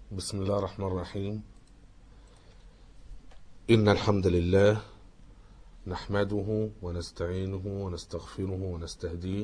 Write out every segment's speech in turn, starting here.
بسم الله الرحمن الرحيم إن الحمد لله نحمده ونستعينه ونستغفره ونستهديه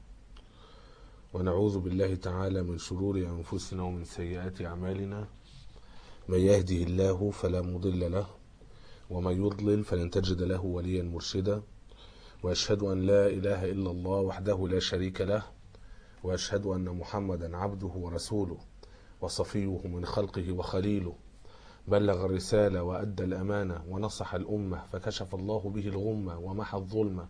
ونعوذ بالله تعالى من شرور أنفسنا ومن سيئات أعمالنا من يهده الله فلا مضل له ومن يضلل فلن تجد له وليا مرشدا وأشهد أن لا إله إلا الله وحده لا شريك له وأشهد أن محمدا عبده ورسوله وصفيه من خلقه وخليله بلغ الرسالة وأدى الأمانة ونصح الأمة فكشف الله به الغمة ومحى الظلمة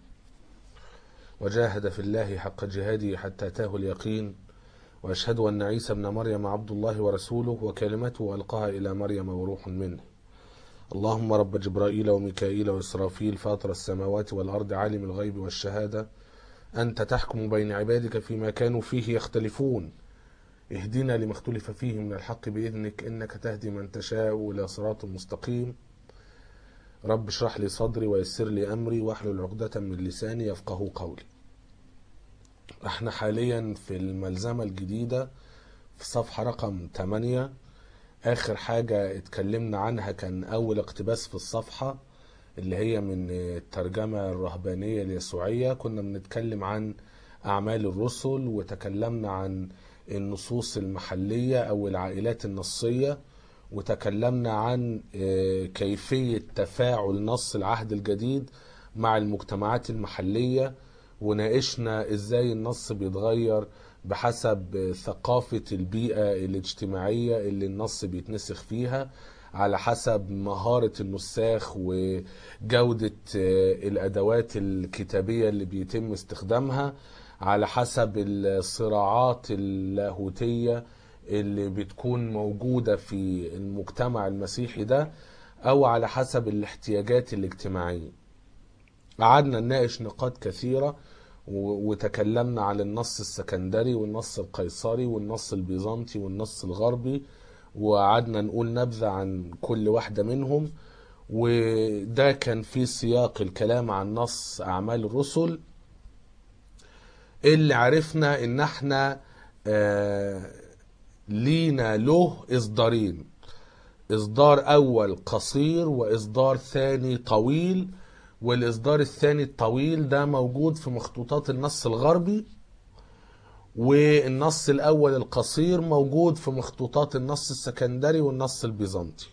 وجاهد في الله حق جهاده حتى أتاه اليقين وأشهد أن عيسى ابن مريم عبد الله ورسوله وكلمته ألقاها إلى مريم وروح منه اللهم رب جبرائيل وميكائيل وإسرافيل فاطر السماوات والأرض عالم الغيب والشهادة أنت تحكم بين عبادك فيما كانوا فيه يختلفون اهدنا لما اختلف فيه من الحق بإذنك إنك تهدي من تشاء إلى صراط مستقيم رب اشرح لي صدري ويسر لي أمري واحلل عقدة من لساني يفقه قولي احنا حاليا في الملزمة الجديدة في صفحة رقم 8 آخر حاجة اتكلمنا عنها كان أول اقتباس في الصفحة اللي هي من الترجمة الرهبانية اليسوعية كنا بنتكلم عن أعمال الرسل وتكلمنا عن النصوص المحلية أو العائلات النصية وتكلمنا عن كيفية تفاعل نص العهد الجديد مع المجتمعات المحلية وناقشنا ازاي النص بيتغير بحسب ثقافة البيئة الاجتماعية اللي النص بيتنسخ فيها على حسب مهارة النساخ وجودة الأدوات الكتابية اللي بيتم استخدامها على حسب الصراعات اللاهوتية اللي بتكون موجودة في المجتمع المسيحي ده أو على حسب الاحتياجات الاجتماعية قعدنا نناقش نقاط كثيرة وتكلمنا عن النص السكندري والنص القيصري والنص البيزنطي والنص الغربي وقعدنا نقول نبذة عن كل واحدة منهم وده كان في سياق الكلام عن نص أعمال الرسل اللي عرفنا ان احنا آه لينا له اصدارين اصدار اول قصير واصدار ثاني طويل والاصدار الثاني الطويل ده موجود في مخطوطات النص الغربي والنص الاول القصير موجود في مخطوطات النص السكندري والنص البيزنطي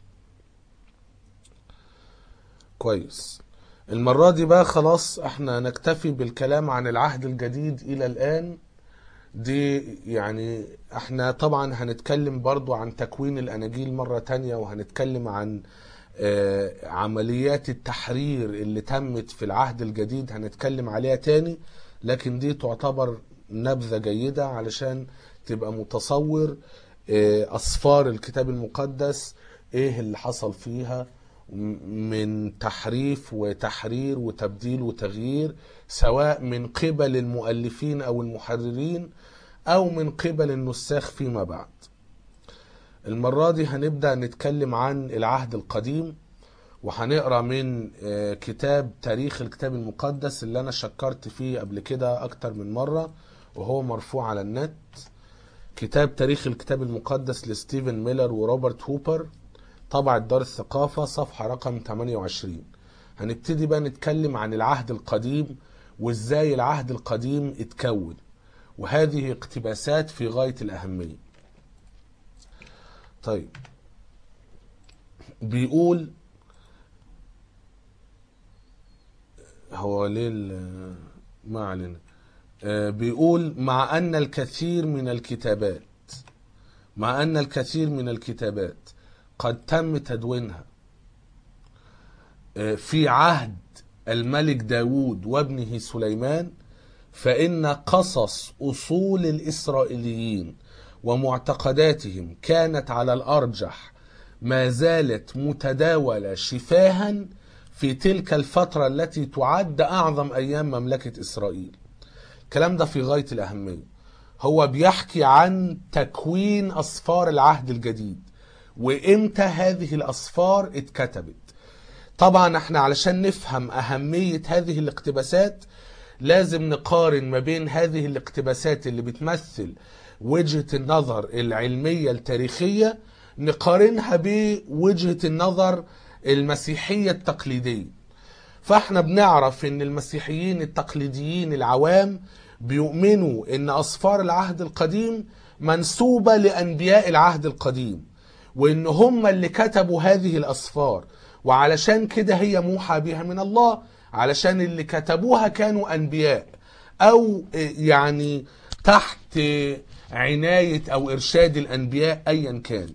كويس المرة دي بقى خلاص احنا نكتفي بالكلام عن العهد الجديد الى الان دي يعني احنا طبعا هنتكلم برضو عن تكوين الاناجيل مرة تانية وهنتكلم عن اه عمليات التحرير اللي تمت في العهد الجديد هنتكلم عليها تاني لكن دي تعتبر نبذة جيدة علشان تبقى متصور اه اسفار الكتاب المقدس ايه اللي حصل فيها من تحريف وتحرير وتبديل وتغيير سواء من قبل المؤلفين او المحررين او من قبل النساخ فيما بعد المرة دي هنبدأ نتكلم عن العهد القديم وهنقرا من كتاب تاريخ الكتاب المقدس اللي انا شكرت فيه قبل كده اكتر من مرة وهو مرفوع على النت كتاب تاريخ الكتاب المقدس لستيفن ميلر وروبرت هوبر طبعة دار الثقافة صفحة رقم 28 هنبتدي بقى نتكلم عن العهد القديم وازاي العهد القديم اتكون وهذه اقتباسات في غاية الأهمية طيب بيقول هو ليه ما علينا بيقول مع أن الكثير من الكتابات مع أن الكثير من الكتابات قد تم تدوينها في عهد الملك داود وابنه سليمان فإن قصص أصول الإسرائيليين ومعتقداتهم كانت على الأرجح ما زالت متداولة شفاها في تلك الفترة التي تعد أعظم أيام مملكة إسرائيل الكلام ده في غاية الأهمية هو بيحكي عن تكوين أسفار العهد الجديد وامتى هذه الاسفار اتكتبت طبعا احنا علشان نفهم اهمية هذه الاقتباسات لازم نقارن ما بين هذه الاقتباسات اللي بتمثل وجهة النظر العلمية التاريخية نقارنها بوجهة النظر المسيحية التقليدية فاحنا بنعرف ان المسيحيين التقليديين العوام بيؤمنوا ان اسفار العهد القديم منسوبة لانبياء العهد القديم وان هم اللي كتبوا هذه الاسفار وعلشان كده هي موحى بها من الله علشان اللي كتبوها كانوا انبياء او يعني تحت عناية او ارشاد الانبياء ايا كان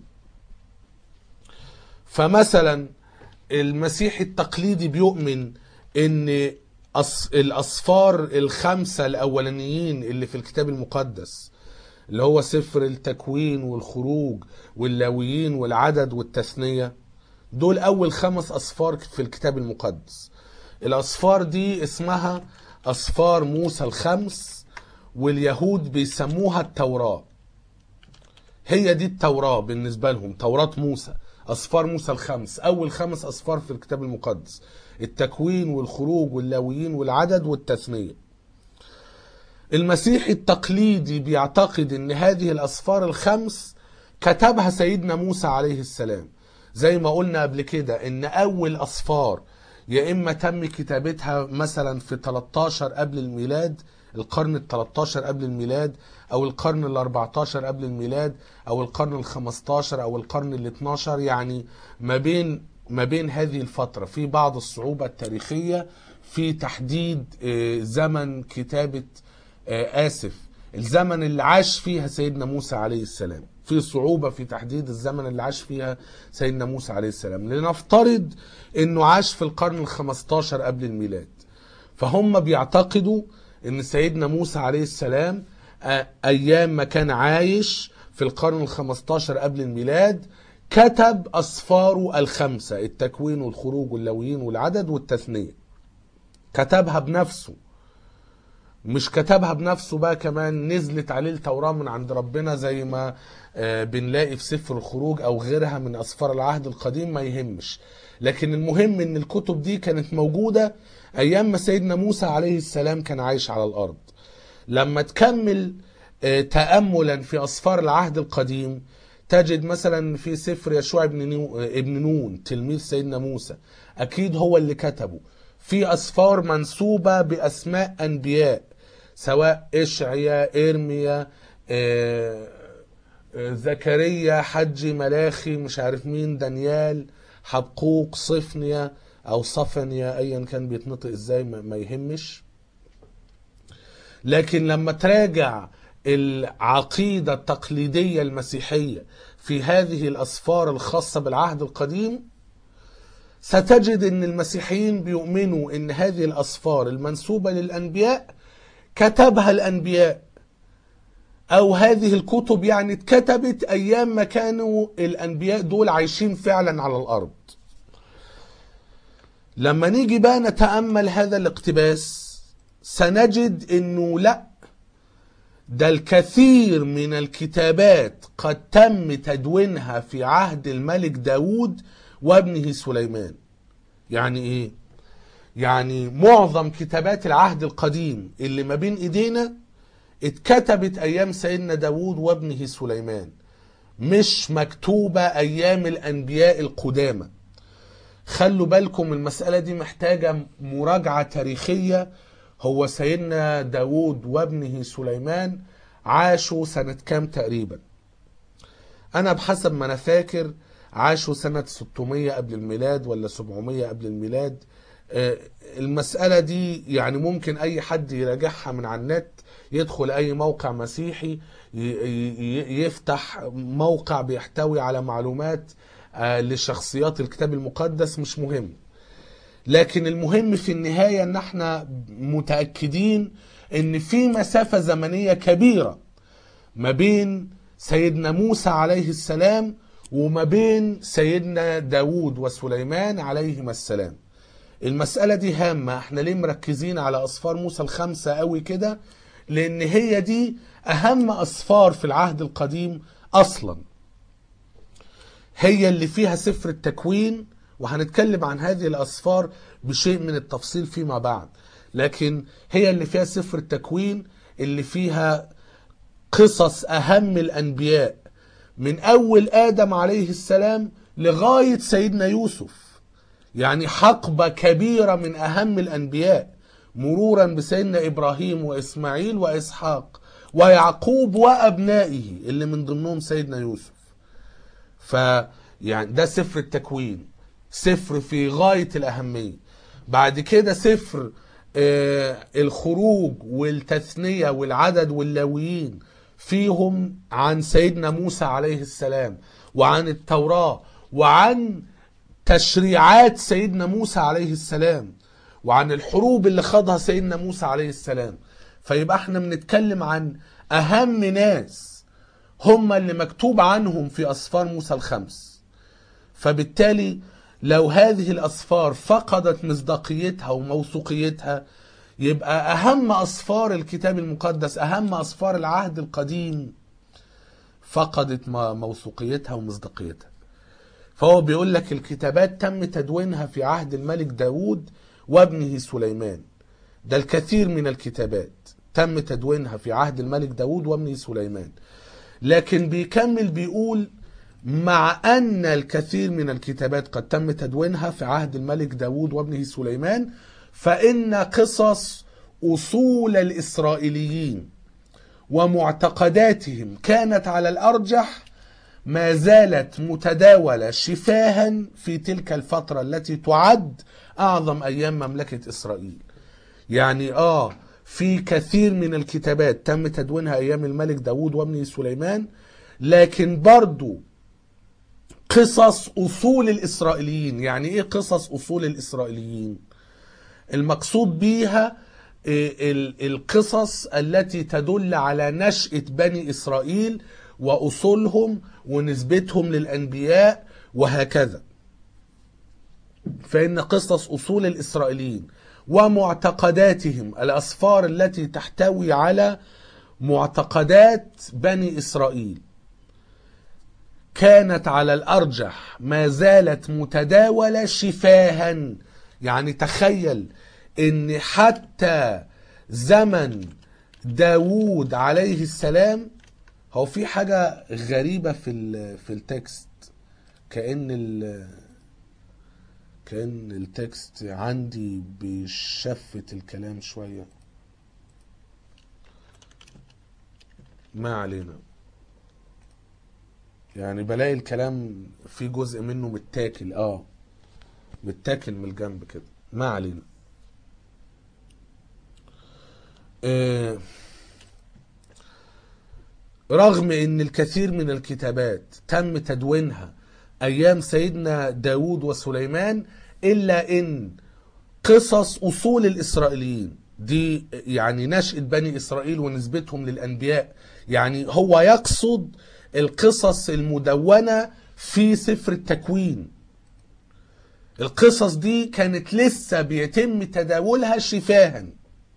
فمثلا المسيح التقليدي بيؤمن ان أص... الاصفار الخمسه الاولانيين اللي في الكتاب المقدس اللي هو سفر التكوين والخروج واللاويين والعدد والتثنيه دول اول خمس اصفار في الكتاب المقدس الاصفار دي اسمها اصفار موسى الخمس واليهود بيسموها التوراه هي دي التوراه بالنسبه لهم توراه موسى أصفار موسى الخمس أول خمس أصفار في الكتاب المقدس التكوين والخروج واللاويين والعدد والتثنية المسيح التقليدي بيعتقد أن هذه الأصفار الخمس كتبها سيدنا موسى عليه السلام زي ما قلنا قبل كده أن أول أصفار يا إما تم كتابتها مثلا في 13 قبل الميلاد القرن ال 13 قبل الميلاد او القرن ال 14 قبل الميلاد او القرن ال 15 او القرن ال 12 يعني ما بين ما بين هذه الفترة في بعض الصعوبة التاريخية في تحديد زمن كتابة آسف الزمن اللي عاش فيها سيدنا موسى عليه السلام في صعوبة في تحديد الزمن اللي عاش فيها سيدنا موسى عليه السلام لنفترض انه عاش في القرن ال 15 قبل الميلاد فهم بيعتقدوا ان سيدنا موسى عليه السلام ايام ما كان عايش في القرن ال 15 قبل الميلاد كتب اسفاره الخمسه التكوين والخروج واللاويين والعدد والتثنيه كتبها بنفسه مش كتبها بنفسه بقى كمان نزلت عليه التوراة من عند ربنا زي ما بنلاقي في سفر الخروج او غيرها من اسفار العهد القديم ما يهمش لكن المهم ان الكتب دي كانت موجودة ايام ما سيدنا موسى عليه السلام كان عايش على الارض لما تكمل تأملا في أسفار العهد القديم تجد مثلا في سفر يشوع ابن, نو ابن نون تلميذ سيدنا موسى أكيد هو اللي كتبه في أسفار منسوبة بأسماء أنبياء سواء إشعيا إرميا زكريا حجي ملاخي مش عارف مين دانيال حبقوق صفنيا أو صفنيا أيا كان بيتنطق إزاي ما يهمش لكن لما تراجع العقيدة التقليدية المسيحية في هذه الأسفار الخاصة بالعهد القديم ستجد أن المسيحيين بيؤمنوا أن هذه الأسفار المنسوبة للأنبياء كتبها الأنبياء أو هذه الكتب يعني اتكتبت أيام ما كانوا الأنبياء دول عايشين فعلا على الأرض لما نيجي بقى نتأمل هذا الاقتباس سنجد انه لا ده الكثير من الكتابات قد تم تدوينها في عهد الملك داود وابنه سليمان يعني ايه يعني معظم كتابات العهد القديم اللي ما بين ايدينا اتكتبت ايام سيدنا داود وابنه سليمان مش مكتوبة ايام الانبياء القدامى خلوا بالكم المسألة دي محتاجة مراجعة تاريخية هو سيدنا داود وابنه سليمان عاشوا سنة كام تقريبا أنا بحسب ما أنا فاكر عاشوا سنة 600 قبل الميلاد ولا 700 قبل الميلاد المسألة دي يعني ممكن أي حد يراجعها من على النت يدخل أي موقع مسيحي يفتح موقع بيحتوي على معلومات لشخصيات الكتاب المقدس مش مهم لكن المهم في النهاية ان احنا متأكدين ان في مسافة زمنية كبيرة ما بين سيدنا موسى عليه السلام وما بين سيدنا داود وسليمان عليهما السلام المسألة دي هامة احنا ليه مركزين على أصفار موسى الخمسة قوي كده لأن هي دي أهم أصفار في العهد القديم أصلا هي اللي فيها سفر التكوين وهنتكلم عن هذه الأصفار بشيء من التفصيل فيما بعد لكن هي اللي فيها سفر التكوين اللي فيها قصص أهم الأنبياء من أول آدم عليه السلام لغاية سيدنا يوسف يعني حقبة كبيرة من أهم الأنبياء مرورا بسيدنا إبراهيم وإسماعيل وإسحاق ويعقوب وأبنائه اللي من ضمنهم سيدنا يوسف ف يعني ده سفر التكوين سفر في غاية الأهمية بعد كده سفر آه الخروج والتثنية والعدد واللاويين فيهم عن سيدنا موسى عليه السلام وعن التوراة وعن تشريعات سيدنا موسى عليه السلام وعن الحروب اللي خاضها سيدنا موسى عليه السلام فيبقى احنا بنتكلم عن اهم ناس هم اللي مكتوب عنهم في اسفار موسى الخمس فبالتالي لو هذه الاسفار فقدت مصداقيتها وموثوقيتها يبقى اهم اسفار الكتاب المقدس اهم اسفار العهد القديم فقدت موثوقيتها ومصداقيتها فهو بيقول لك الكتابات تم تدوينها في عهد الملك داود وابنه سليمان ده الكثير من الكتابات تم تدوينها في عهد الملك داود وابنه سليمان لكن بيكمل بيقول مع أن الكثير من الكتابات قد تم تدوينها في عهد الملك داود وابنه سليمان فإن قصص أصول الإسرائيليين ومعتقداتهم كانت على الأرجح ما زالت متداولة شفاها في تلك الفترة التي تعد أعظم أيام مملكة إسرائيل يعني آه في كثير من الكتابات تم تدوينها أيام الملك داود وابنه سليمان لكن برضو قصص أصول الإسرائيليين يعني إيه قصص أصول الإسرائيليين المقصود بيها القصص التي تدل على نشأة بني إسرائيل وأصولهم ونسبتهم للأنبياء وهكذا فإن قصص أصول الإسرائيليين ومعتقداتهم الأسفار التي تحتوي على معتقدات بني إسرائيل كانت على الأرجح ما زالت متداولة شفاها يعني تخيل ان حتى زمن داوود عليه السلام هو في حاجة غريبة في ال في التكست كأن ال كأن التكست عندي بيشفت الكلام شوية ما علينا يعني بلاقي الكلام في جزء منه متاكل اه متاكل من الجنب كده ما علينا آه رغم ان الكثير من الكتابات تم تدوينها ايام سيدنا داود وسليمان الا ان قصص اصول الاسرائيليين دي يعني نشأة بني اسرائيل ونسبتهم للانبياء يعني هو يقصد القصص المدونة في سفر التكوين القصص دي كانت لسه بيتم تداولها شفاها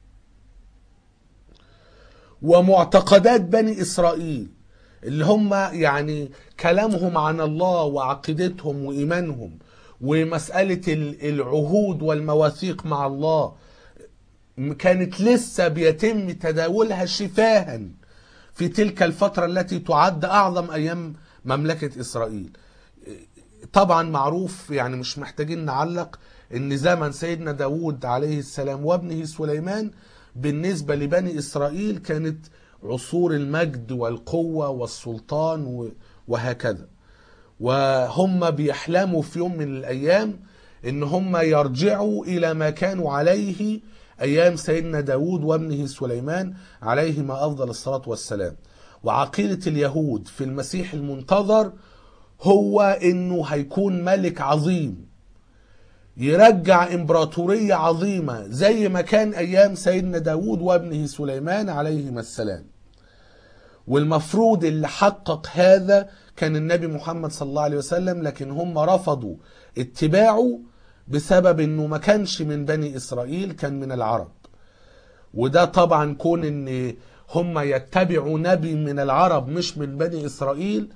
ومعتقدات بني اسرائيل اللي هم يعني كلامهم عن الله وعقيدتهم وايمانهم ومساله العهود والمواثيق مع الله كانت لسه بيتم تداولها شفاها في تلك الفتره التي تعد اعظم ايام مملكه اسرائيل طبعا معروف يعني مش محتاجين نعلق ان زمن سيدنا داود عليه السلام وابنه سليمان بالنسبة لبني إسرائيل كانت عصور المجد والقوة والسلطان وهكذا وهم بيحلموا في يوم من الأيام إن هم يرجعوا إلى ما كانوا عليه أيام سيدنا داود وابنه سليمان عليهما أفضل الصلاة والسلام وعقيدة اليهود في المسيح المنتظر هو إنه هيكون ملك عظيم يرجع امبراطورية عظيمة زي ما كان ايام سيدنا داود وابنه سليمان عليهما السلام والمفروض اللي حقق هذا كان النبي محمد صلى الله عليه وسلم لكن هم رفضوا اتباعه بسبب انه ما كانش من بني اسرائيل كان من العرب وده طبعا كون ان هم يتبعوا نبي من العرب مش من بني اسرائيل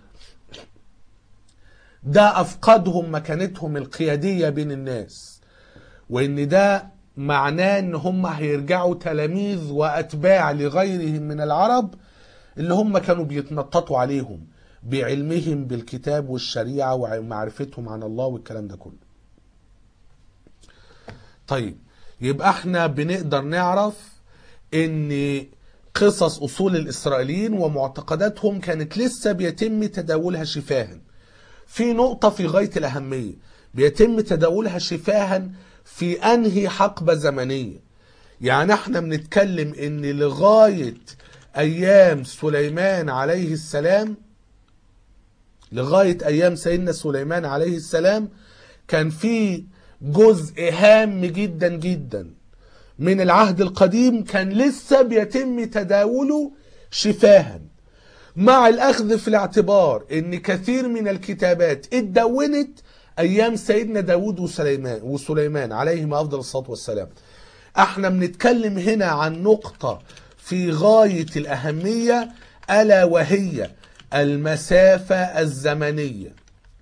ده افقدهم مكانتهم القياديه بين الناس وان ده معناه ان هم هيرجعوا تلاميذ واتباع لغيرهم من العرب اللي هم كانوا بيتنططوا عليهم بعلمهم بالكتاب والشريعة ومعرفتهم عن الله والكلام ده كله طيب يبقى احنا بنقدر نعرف ان قصص اصول الاسرائيليين ومعتقداتهم كانت لسه بيتم تداولها شفاها في نقطة في غاية الأهمية بيتم تداولها شفاها في أنهي حقبة زمنية يعني احنا بنتكلم ان لغاية أيام سليمان عليه السلام لغاية أيام سيدنا سليمان عليه السلام كان في جزء هام جدا جدا من العهد القديم كان لسه بيتم تداوله شفاها مع الأخذ في الاعتبار أن كثير من الكتابات اتدونت أيام سيدنا داود وسليمان, وسليمان عليهما أفضل الصلاة والسلام احنا بنتكلم هنا عن نقطة في غاية الأهمية ألا وهي المسافة الزمنية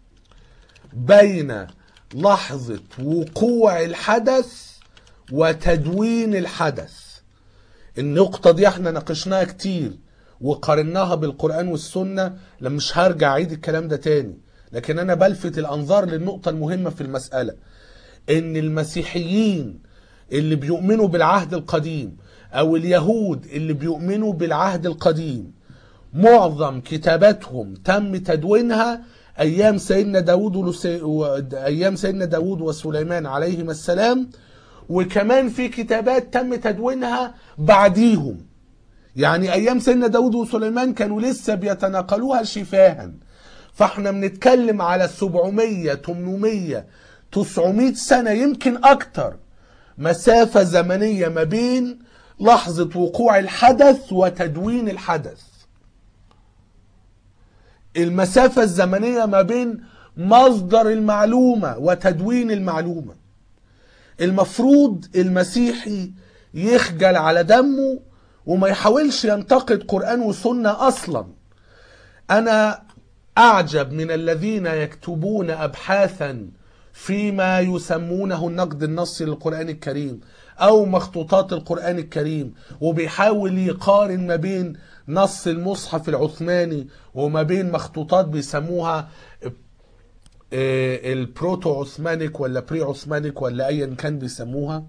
بين لحظة وقوع الحدث وتدوين الحدث النقطة دي احنا ناقشناها كتير وقارناها بالقرآن والسنة لما مش هرجع اعيد الكلام ده تاني لكن انا بلفت الانظار للنقطة المهمة في المسألة ان المسيحيين اللي بيؤمنوا بالعهد القديم او اليهود اللي بيؤمنوا بالعهد القديم معظم كتاباتهم تم تدوينها ايام سيدنا داود ولسي... و... ايام سيدنا داود وسليمان عليهما السلام وكمان في كتابات تم تدوينها بعديهم يعني ايام سيدنا داود وسليمان كانوا لسه بيتناقلوها شفاها فاحنا بنتكلم على 700 800 900 سنة يمكن اكتر مسافة زمنية ما بين لحظة وقوع الحدث وتدوين الحدث المسافة الزمنية ما بين مصدر المعلومة وتدوين المعلومة المفروض المسيحي يخجل على دمه وما يحاولش ينتقد قرآن وسنة أصلا أنا أعجب من الذين يكتبون أبحاثا فيما يسمونه النقد النصي للقرآن الكريم أو مخطوطات القرآن الكريم وبيحاول يقارن ما بين نص المصحف العثماني وما بين مخطوطات بيسموها البروتو عثمانيك ولا بري عثمانيك ولا ايا كان بيسموها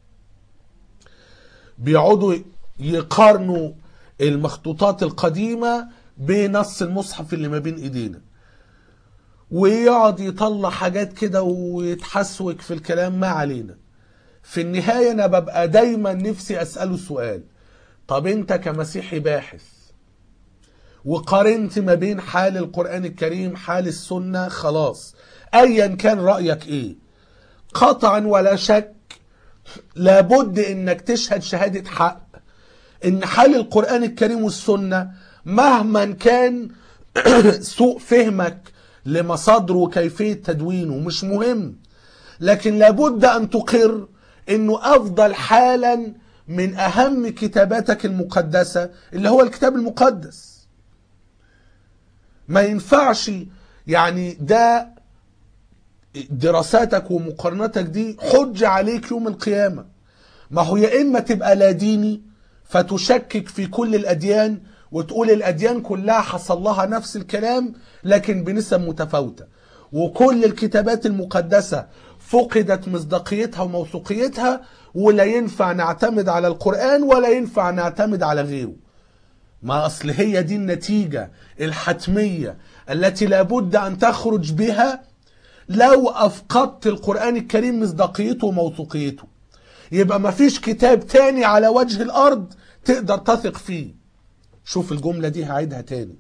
بيقعدوا يقارنوا المخطوطات القديمة بنص المصحف اللي ما بين ايدينا ويقعد يطلع حاجات كده ويتحسوك في الكلام ما علينا في النهاية انا ببقى دايما نفسي اسأله سؤال طب انت كمسيحي باحث وقارنت ما بين حال القرآن الكريم حال السنة خلاص ايا كان رأيك ايه قطعا ولا شك لابد انك تشهد شهادة حق ان حال القرآن الكريم والسنة مهما كان سوء فهمك لمصادره وكيفية تدوينه مش مهم لكن لابد ان تقر انه افضل حالا من اهم كتاباتك المقدسة اللي هو الكتاب المقدس ما ينفعش يعني ده دراساتك ومقارناتك دي حجة عليك يوم القيامة ما هو يا إما تبقى لا ديني فتشكك في كل الأديان وتقول الأديان كلها حصل لها نفس الكلام لكن بنسب متفاوتة وكل الكتابات المقدسة فقدت مصداقيتها وموثوقيتها ولا ينفع نعتمد على القرآن ولا ينفع نعتمد على غيره ما أصل هي دي النتيجة الحتمية التي لابد أن تخرج بها لو أفقدت القرآن الكريم مصداقيته وموثوقيته يبقى ما فيش كتاب تاني على وجه الأرض تقدر تثق فيه شوف الجملة دي هعيدها تاني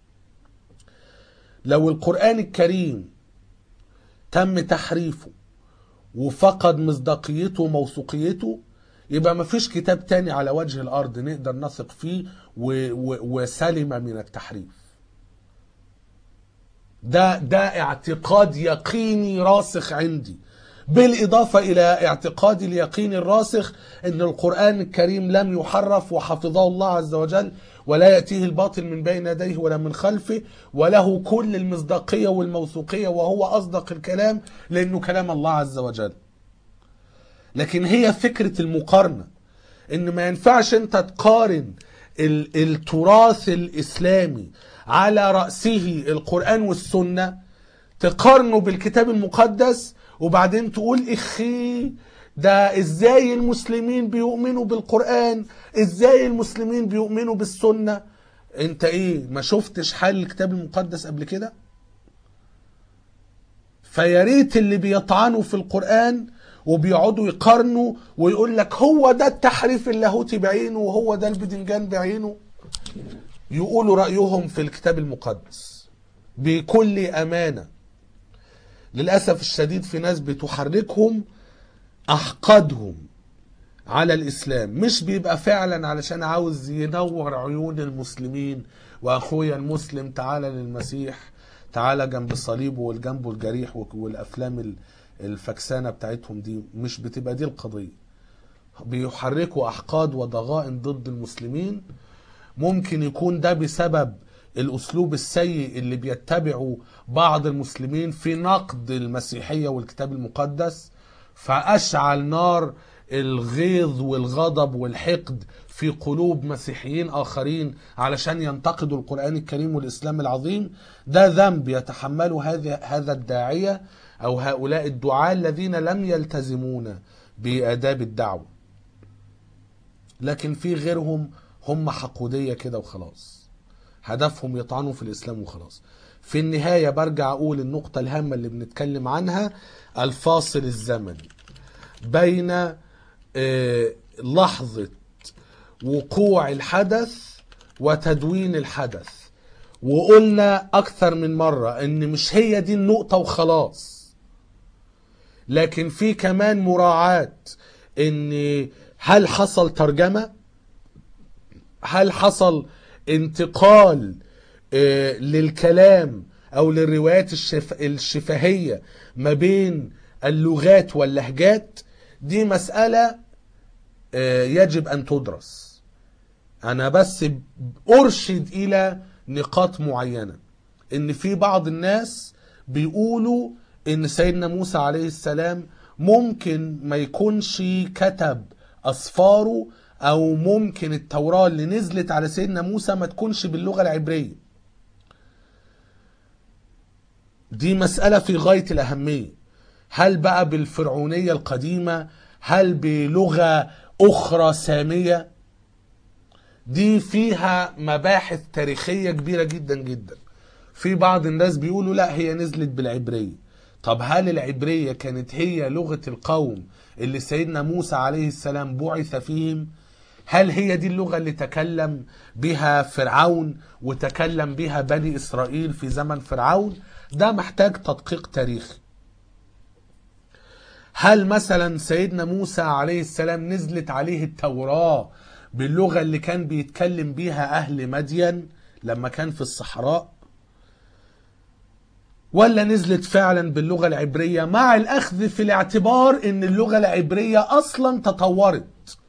لو القرآن الكريم تم تحريفه وفقد مصداقيته وموثوقيته يبقى ما فيش كتاب تاني على وجه الأرض نقدر نثق فيه و و وسلم من التحريف ده ده اعتقاد يقيني راسخ عندي بالإضافة إلى اعتقادي اليقيني الراسخ أن القرآن الكريم لم يحرف وحفظه الله عز وجل ولا يأتيه الباطل من بين يديه ولا من خلفه وله كل المصداقية والموثوقية وهو أصدق الكلام لأنه كلام الله عز وجل لكن هي فكرة المقارنة ان ما ينفعش انت تقارن التراث الاسلامي على رأسه القرآن والسنة تقارنه بالكتاب المقدس وبعدين تقول اخي ده ازاي المسلمين بيؤمنوا بالقرآن ازاي المسلمين بيؤمنوا بالسنة انت ايه ما شفتش حال الكتاب المقدس قبل كده فيا ريت اللي بيطعنوا في القرآن وبيقعدوا يقارنوا ويقول لك هو ده التحريف اللاهوتي بعينه وهو ده البدنجان بعينه يقولوا رأيهم في الكتاب المقدس بكل أمانة للأسف الشديد في ناس بتحركهم أحقادهم على الإسلام مش بيبقى فعلا علشان عاوز ينور عيون المسلمين وأخويا المسلم تعالى للمسيح تعالى جنب صليبه والجنبه الجريح والأفلام ال- الفكسانة بتاعتهم دي مش بتبقى دي القضية بيحركوا أحقاد وضغائن ضد المسلمين ممكن يكون ده بسبب الأسلوب السيء اللي بيتبعه بعض المسلمين في نقد المسيحية والكتاب المقدس فأشعل نار الغيظ والغضب والحقد في قلوب مسيحيين آخرين علشان ينتقدوا القرآن الكريم والإسلام العظيم ده ذنب يتحمله هذا هذا الداعية أو هؤلاء الدعاة الذين لم يلتزمون بآداب الدعوة لكن في غيرهم هم حقودية كده وخلاص هدفهم يطعنوا في الإسلام وخلاص في النهاية برجع أقول النقطة الهامة اللي بنتكلم عنها الفاصل الزمني بين آه، لحظة وقوع الحدث وتدوين الحدث وقلنا أكثر من مرة إن مش هي دي النقطة وخلاص لكن في كمان مراعاة إن هل حصل ترجمة هل حصل انتقال آه، للكلام او للروايات الشف... الشفهية ما بين اللغات واللهجات دي مسألة آه، يجب ان تدرس انا بس ارشد الى نقاط معينة ان في بعض الناس بيقولوا ان سيدنا موسى عليه السلام ممكن ما يكونش كتب اسفاره او ممكن التوراة اللي نزلت على سيدنا موسى ما تكونش باللغة العبرية دي مسألة في غاية الأهمية هل بقى بالفرعونية القديمة هل بلغة أخرى سامية دي فيها مباحث تاريخية كبيرة جدا جدا في بعض الناس بيقولوا لا هي نزلت بالعبرية طب هل العبرية كانت هي لغة القوم اللي سيدنا موسى عليه السلام بعث فيهم هل هي دي اللغة اللي تكلم بها فرعون وتكلم بها بني إسرائيل في زمن فرعون ده محتاج تدقيق تاريخي هل مثلا سيدنا موسى عليه السلام نزلت عليه التوراة باللغة اللي كان بيتكلم بيها أهل مدين لما كان في الصحراء ولا نزلت فعلا باللغة العبرية مع الأخذ في الاعتبار أن اللغة العبرية أصلا تطورت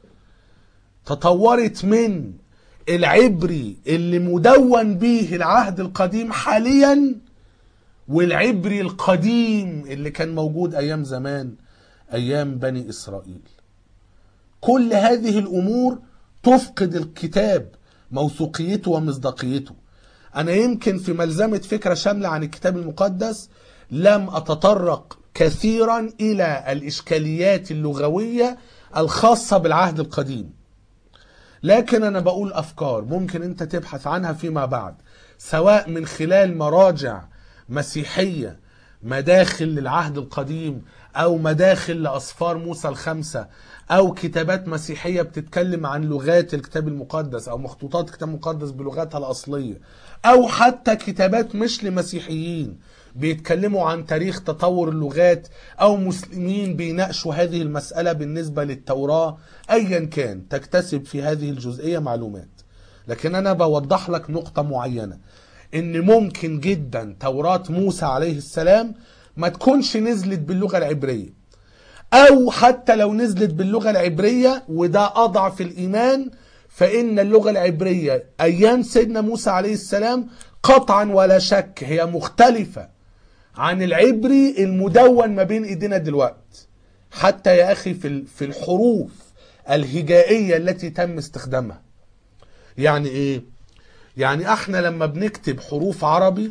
تطورت من العبري اللي مدون به العهد القديم حاليا والعبري القديم اللي كان موجود أيام زمان أيام بني إسرائيل كل هذه الأمور تفقد الكتاب موثوقيته ومصداقيته أنا يمكن في ملزمة فكرة شاملة عن الكتاب المقدس لم أتطرق كثيرا إلى الإشكاليات اللغوية الخاصة بالعهد القديم لكن أنا بقول أفكار ممكن أنت تبحث عنها فيما بعد سواء من خلال مراجع مسيحية مداخل للعهد القديم أو مداخل لأسفار موسى الخمسة أو كتابات مسيحية بتتكلم عن لغات الكتاب المقدس أو مخطوطات الكتاب المقدس بلغاتها الأصلية أو حتى كتابات مش لمسيحيين بيتكلموا عن تاريخ تطور اللغات أو مسلمين بيناقشوا هذه المسألة بالنسبة للتوراة أيا كان تكتسب في هذه الجزئية معلومات لكن أنا بوضح لك نقطة معينة إن ممكن جدا توراة موسى عليه السلام ما تكونش نزلت باللغة العبرية أو حتى لو نزلت باللغة العبرية وده أضعف الإيمان فإن اللغة العبرية أيام سيدنا موسى عليه السلام قطعا ولا شك هي مختلفة عن العبري المدون ما بين إيدينا دلوقتي حتى يا أخي في في الحروف الهجائية التي تم استخدامها يعني إيه؟ يعني احنا لما بنكتب حروف عربي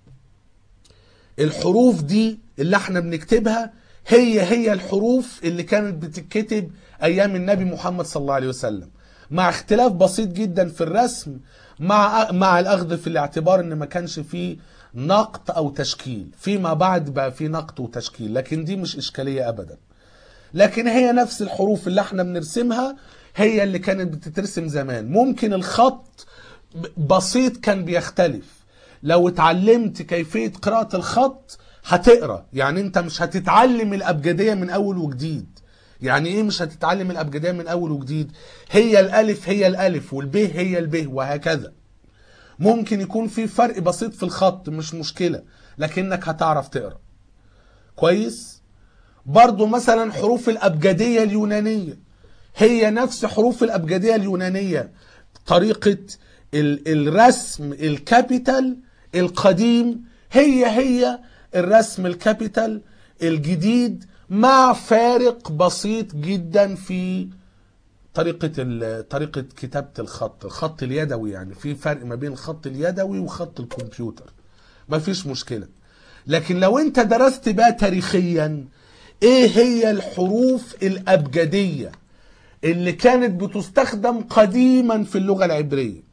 الحروف دي اللي احنا بنكتبها هي هي الحروف اللي كانت بتتكتب ايام النبي محمد صلى الله عليه وسلم مع اختلاف بسيط جدا في الرسم مع مع الاخذ في الاعتبار ان ما كانش فيه نقط او تشكيل فيما بعد بقى في نقط وتشكيل لكن دي مش اشكاليه ابدا لكن هي نفس الحروف اللي احنا بنرسمها هي اللي كانت بتترسم زمان ممكن الخط بسيط كان بيختلف لو اتعلمت كيفية قراءة الخط هتقرا يعني انت مش هتتعلم الابجدية من اول وجديد يعني ايه مش هتتعلم الابجدية من اول وجديد هي الالف هي الالف والب هي الب وهكذا ممكن يكون في فرق بسيط في الخط مش مشكلة لكنك هتعرف تقرا كويس برضو مثلا حروف الابجدية اليونانية هي نفس حروف الابجدية اليونانية طريقة ال- الرسم الكابيتال القديم هي هي الرسم الكابيتال الجديد مع فارق بسيط جدا في طريقة ال- طريقة كتابة الخط الخط اليدوي يعني في فرق ما بين الخط اليدوي وخط الكمبيوتر ما فيش مشكلة لكن لو انت درست بقى تاريخيا ايه هي الحروف الابجدية اللي كانت بتستخدم قديما في اللغة العبرية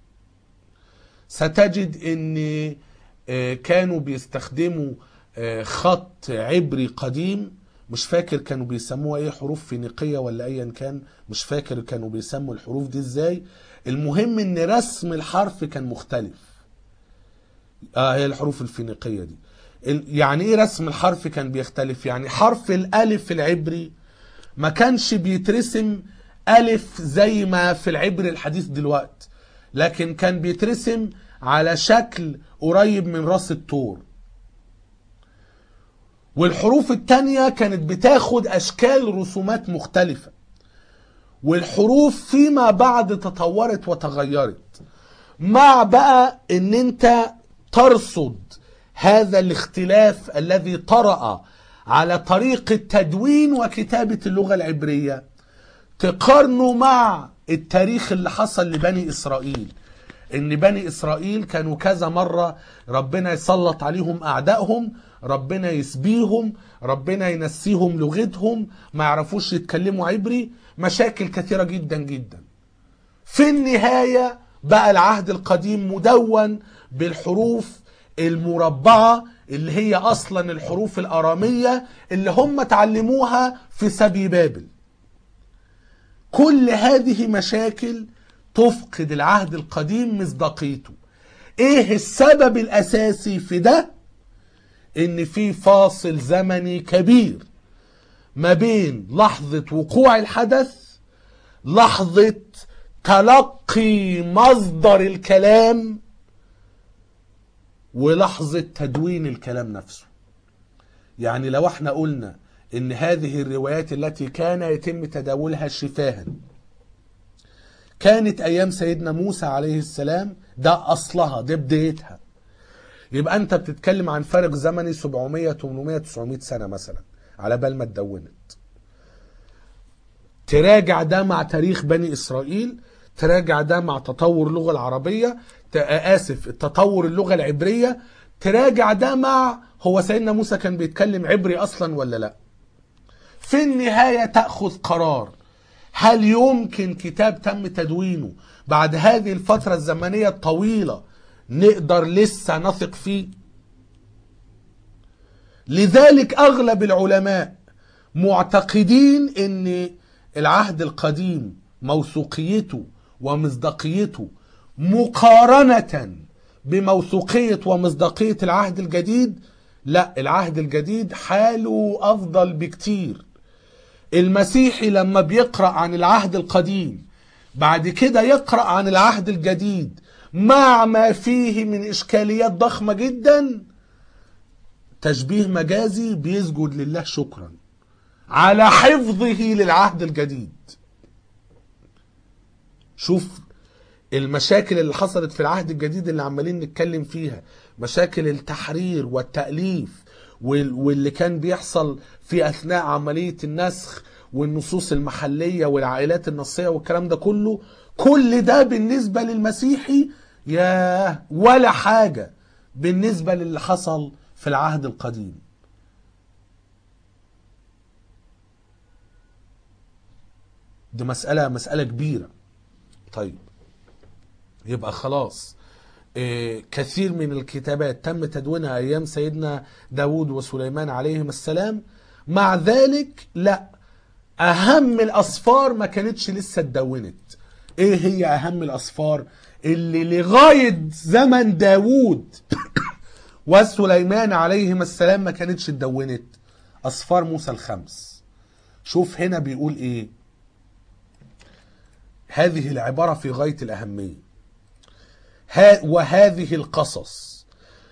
ستجد ان آه، كانوا بيستخدموا آه، خط عبري قديم مش فاكر كانوا بيسموها ايه حروف فينيقية ولا ايا كان مش فاكر كانوا بيسموا الحروف دي ازاي المهم ان رسم الحرف كان مختلف اه هي الحروف الفينيقية دي ال- يعني ايه رسم الحرف كان بيختلف يعني حرف الالف العبري ما كانش بيترسم ألف زي ما في العبر الحديث دلوقت لكن كان بيترسم على شكل قريب من راس الطور والحروف التانية كانت بتاخد أشكال رسومات مختلفة والحروف فيما بعد تطورت وتغيرت مع بقى ان انت ترصد هذا الاختلاف الذي طرأ على طريقة تدوين وكتابة اللغة العبرية تقارنه مع التاريخ اللي حصل لبني إسرائيل ان بني اسرائيل كانوا كذا مرة ربنا يسلط عليهم اعدائهم ربنا يسبيهم ربنا ينسيهم لغتهم ما يعرفوش يتكلموا عبري مشاكل كثيرة جدا جدا في النهاية بقى العهد القديم مدون بالحروف المربعة اللي هي أصلا الحروف الأرامية اللي هم تعلموها في سبي بابل كل هذه مشاكل تفقد العهد القديم مصداقيته ايه السبب الاساسي في ده ان في فاصل زمني كبير ما بين لحظة وقوع الحدث لحظة تلقي مصدر الكلام ولحظة تدوين الكلام نفسه يعني لو احنا قلنا ان هذه الروايات التي كان يتم تداولها شفاها كانت ايام سيدنا موسى عليه السلام ده اصلها ده بدايتها يبقى انت بتتكلم عن فارق زمني 700 800 900 سنه مثلا على بال ما اتدونت تراجع ده مع تاريخ بني اسرائيل تراجع ده مع تطور اللغه العربيه ت- اسف تطور اللغه العبريه تراجع ده مع هو سيدنا موسى كان بيتكلم عبري اصلا ولا لا في النهايه تاخذ قرار هل يمكن كتاب تم تدوينه بعد هذه الفتره الزمنيه الطويله نقدر لسه نثق فيه لذلك اغلب العلماء معتقدين ان العهد القديم موثوقيته ومصداقيته مقارنة بموثوقية ومصداقية العهد الجديد لا العهد الجديد حاله أفضل بكتير المسيحي لما بيقرأ عن العهد القديم بعد كده يقرأ عن العهد الجديد مع ما فيه من إشكاليات ضخمة جدا تشبيه مجازي بيسجد لله شكرا على حفظه للعهد الجديد شوف المشاكل اللي حصلت في العهد الجديد اللي عمالين نتكلم فيها مشاكل التحرير والتأليف وال- واللي كان بيحصل في أثناء عملية النسخ والنصوص المحلية والعائلات النصية والكلام ده كله كل ده بالنسبة للمسيحي ياه ولا حاجة بالنسبة للي حصل في العهد القديم دي مسألة مسألة كبيرة طيب يبقى خلاص إيه، كثير من الكتابات تم تدوينها أيام سيدنا داود وسليمان عليهم السلام مع ذلك لا أهم الأصفار ما كانتش لسه اتدونت إيه هي أهم الأصفار اللي لغاية زمن داود وسليمان عليهم السلام ما كانتش اتدونت أصفار موسى الخمس شوف هنا بيقول إيه هذه العبارة في غاية الأهمية ها وهذه القصص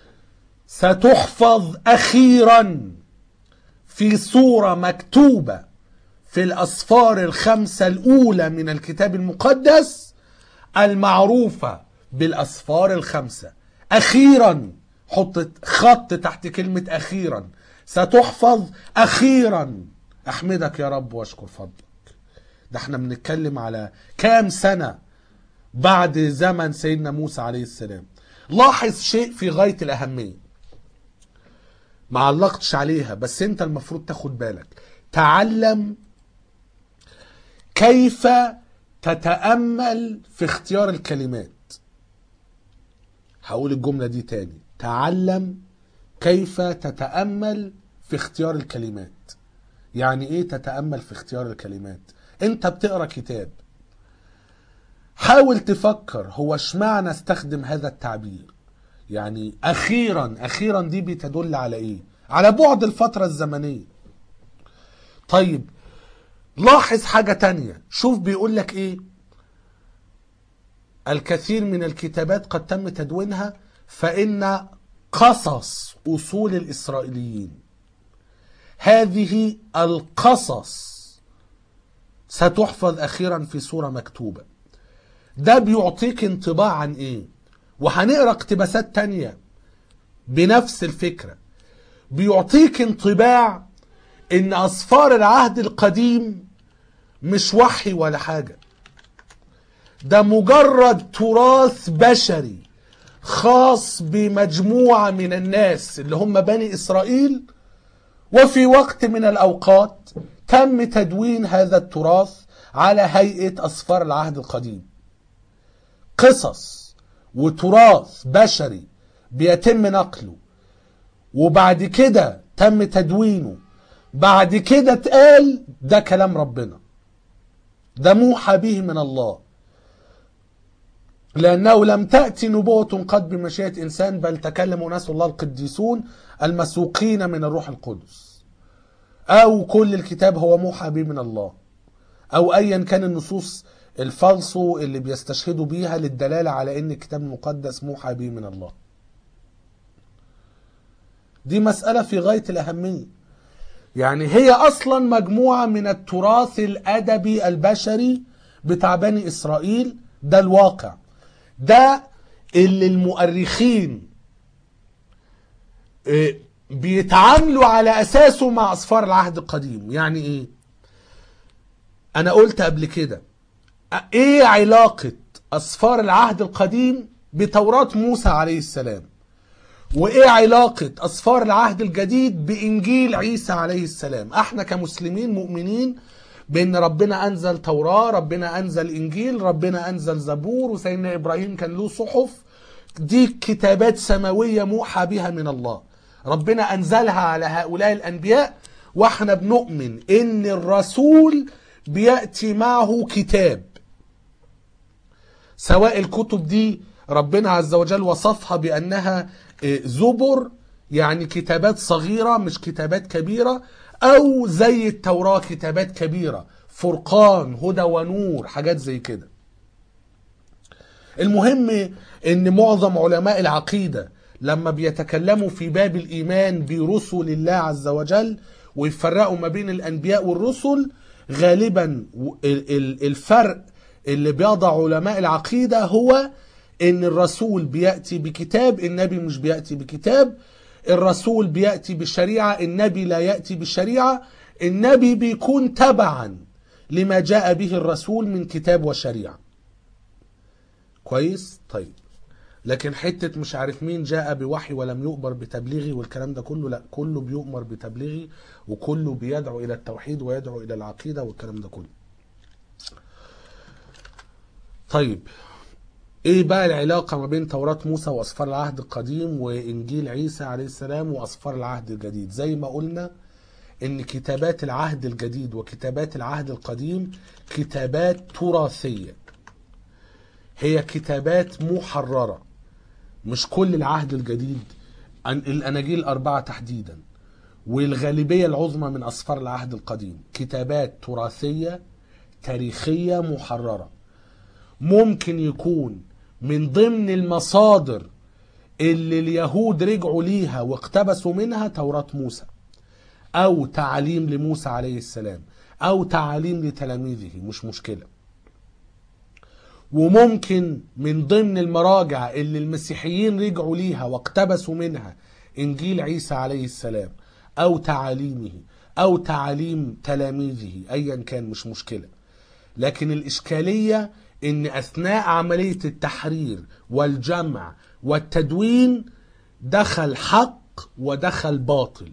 ستحفظ أخيرا في صورة مكتوبة في الأصفار الخمسة الأولى من الكتاب المقدس المعروفة بالأصفار الخمسة أخيرا حط خط تحت كلمة أخيرا ستحفظ أخيرا أحمدك يا رب واشكر فضلك ده احنا بنتكلم على كام سنة بعد زمن سيدنا موسى عليه السلام لاحظ شيء في غاية الأهمية ما علقتش عليها بس انت المفروض تاخد بالك تعلم كيف تتأمل في اختيار الكلمات هقول الجملة دي تاني تعلم كيف تتأمل في اختيار الكلمات يعني ايه تتأمل في اختيار الكلمات انت بتقرا كتاب حاول تفكر هو اشمعنى استخدم هذا التعبير يعني اخيرا اخيرا دي بتدل على ايه على بعد الفترة الزمنية طيب لاحظ حاجة تانية شوف بيقول لك ايه الكثير من الكتابات قد تم تدوينها فإن قصص أصول الإسرائيليين هذه القصص ستحفظ أخيرا في صورة مكتوبة ده بيعطيك انطباع عن ايه وهنقرا اقتباسات تانية بنفس الفكرة بيعطيك انطباع ان اصفار العهد القديم مش وحي ولا حاجة ده مجرد تراث بشري خاص بمجموعة من الناس اللي هم بني إسرائيل وفي وقت من الأوقات تم تدوين هذا التراث على هيئة أصفار العهد القديم قصص وتراث بشري بيتم نقله وبعد كده تم تدوينه بعد كده اتقال ده كلام ربنا ده موحى به من الله لأنه لم تأتي نبوة قد بمشيئة إنسان بل تكلم ناس الله القديسون المسوقين من الروح القدس أو كل الكتاب هو موحى به من الله أو أيا كان النصوص الفالصو اللي بيستشهدوا بيها للدلالة على أن الكتاب المقدس موحى به من الله دي مسألة في غاية الأهمية يعني هي أصلا مجموعة من التراث الأدبي البشري بتاع بني إسرائيل ده الواقع ده اللي المؤرخين آه، بيتعاملوا على أساسه مع أصفار العهد القديم يعني إيه أنا قلت قبل كده ايه علاقة اصفار العهد القديم بتوراة موسى عليه السلام وايه علاقة اصفار العهد الجديد بانجيل عيسى عليه السلام احنا كمسلمين مؤمنين بان ربنا انزل توراة ربنا انزل انجيل ربنا انزل زبور وسيدنا ابراهيم كان له صحف دي كتابات سماوية موحى بها من الله ربنا انزلها على هؤلاء الانبياء واحنا بنؤمن ان الرسول بيأتي معه كتاب سواء الكتب دي ربنا عز وجل وصفها بأنها زبر يعني كتابات صغيرة مش كتابات كبيرة أو زي التوراة كتابات كبيرة فرقان هدى ونور حاجات زي كده المهم ان معظم علماء العقيدة لما بيتكلموا في باب الإيمان برسل الله عز وجل ويفرقوا ما بين الأنبياء والرسل غالبا الفرق اللي بيضع علماء العقيدة هو ان الرسول بيأتي بكتاب النبي مش بيأتي بكتاب الرسول بيأتي بالشريعة النبي لا يأتي بالشريعة النبي بيكون تبعا لما جاء به الرسول من كتاب وشريعة كويس طيب لكن حتة مش عارف مين جاء بوحي ولم يؤمر بتبليغي والكلام ده كله لا كله بيؤمر بتبليغي وكله بيدعو إلى التوحيد ويدعو إلى العقيدة والكلام ده كله طيب ايه بقى العلاقة ما بين توراة موسى وأسفار العهد القديم وإنجيل عيسى عليه السلام وأسفار العهد الجديد زي ما قلنا إن كتابات العهد الجديد وكتابات العهد القديم كتابات تراثية هي كتابات محررة مش كل العهد الجديد أن- الأناجيل الأربعة تحديدا والغالبية العظمى من أسفار العهد القديم كتابات تراثية تاريخية محررة ممكن يكون من ضمن المصادر اللي اليهود رجعوا ليها واقتبسوا منها توراة موسى أو تعاليم لموسى عليه السلام أو تعاليم لتلاميذه مش مشكلة وممكن من ضمن المراجع اللي المسيحيين رجعوا ليها واقتبسوا منها إنجيل عيسى عليه السلام أو تعاليمه أو تعاليم تلاميذه أيا كان مش مشكلة لكن الإشكالية إن أثناء عملية التحرير والجمع والتدوين دخل حق ودخل باطل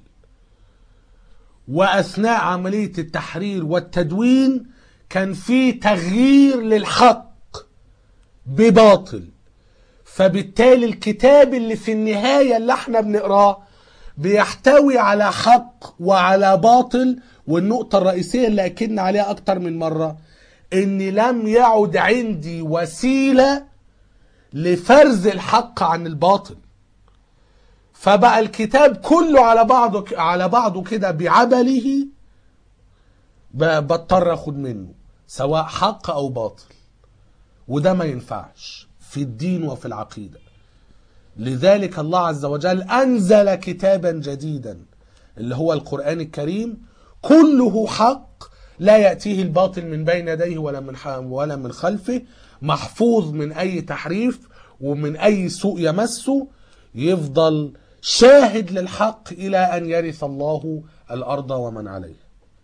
وأثناء عملية التحرير والتدوين كان في تغيير للحق بباطل فبالتالي الكتاب اللي في النهاية اللي احنا بنقراه بيحتوي على حق وعلى باطل والنقطة الرئيسية اللي أكدنا عليها أكتر من مرة إن لم يعد عندي وسيلة لفرز الحق عن الباطل فبقى الكتاب كله على بعضه على بعضه كده بعبله ب- بضطر اخد منه سواء حق او باطل وده ما ينفعش في الدين وفي العقيده لذلك الله عز وجل انزل كتابا جديدا اللي هو القران الكريم كله حق لا ياتيه الباطل من بين يديه ولا من ح- ولا من خلفه محفوظ من اي تحريف ومن اي سوء يمسه يفضل شاهد للحق الى ان يرث الله الارض ومن عليها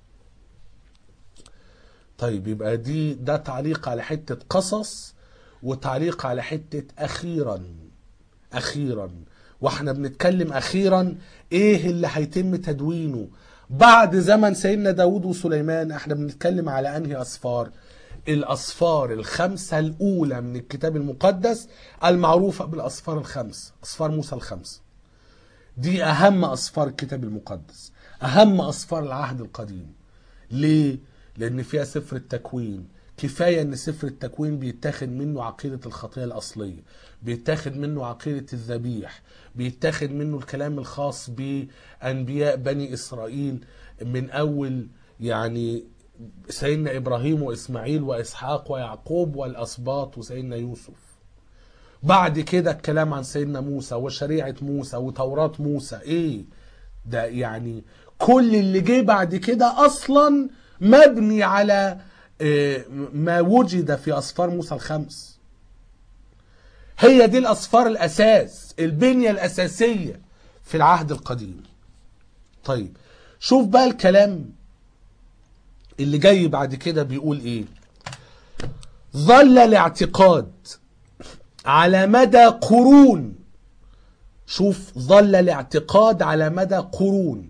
طيب يبقى دي ده تعليق على حته قصص وتعليق على حته اخيرا اخيرا واحنا بنتكلم اخيرا ايه اللي هيتم تدوينه بعد زمن سيدنا داود وسليمان احنا بنتكلم على انهي اصفار الاصفار الخمسه الاولى من الكتاب المقدس المعروفه بالاصفار الخمس اصفار موسى الخمس دي اهم اصفار الكتاب المقدس اهم اصفار العهد القديم ليه لان فيها سفر التكوين كفايه ان سفر التكوين بيتاخد منه عقيده الخطيه الاصليه بيتاخد منه عقيده الذبيح بيتاخد منه الكلام الخاص بانبياء بني اسرائيل من اول يعني سيدنا ابراهيم واسماعيل واسحاق ويعقوب والاسباط وسيدنا يوسف بعد كده الكلام عن سيدنا موسى وشريعة موسى وتوراة موسى ايه ده يعني كل اللي جه بعد كده اصلا مبني على آه، ما وجد في اسفار موسى الخمس هي دي الاسفار الاساس البنية الاساسية في العهد القديم طيب شوف بقى الكلام اللي جاي بعد كده بيقول ايه ظل الاعتقاد على مدى قرون شوف ظل الاعتقاد على مدى قرون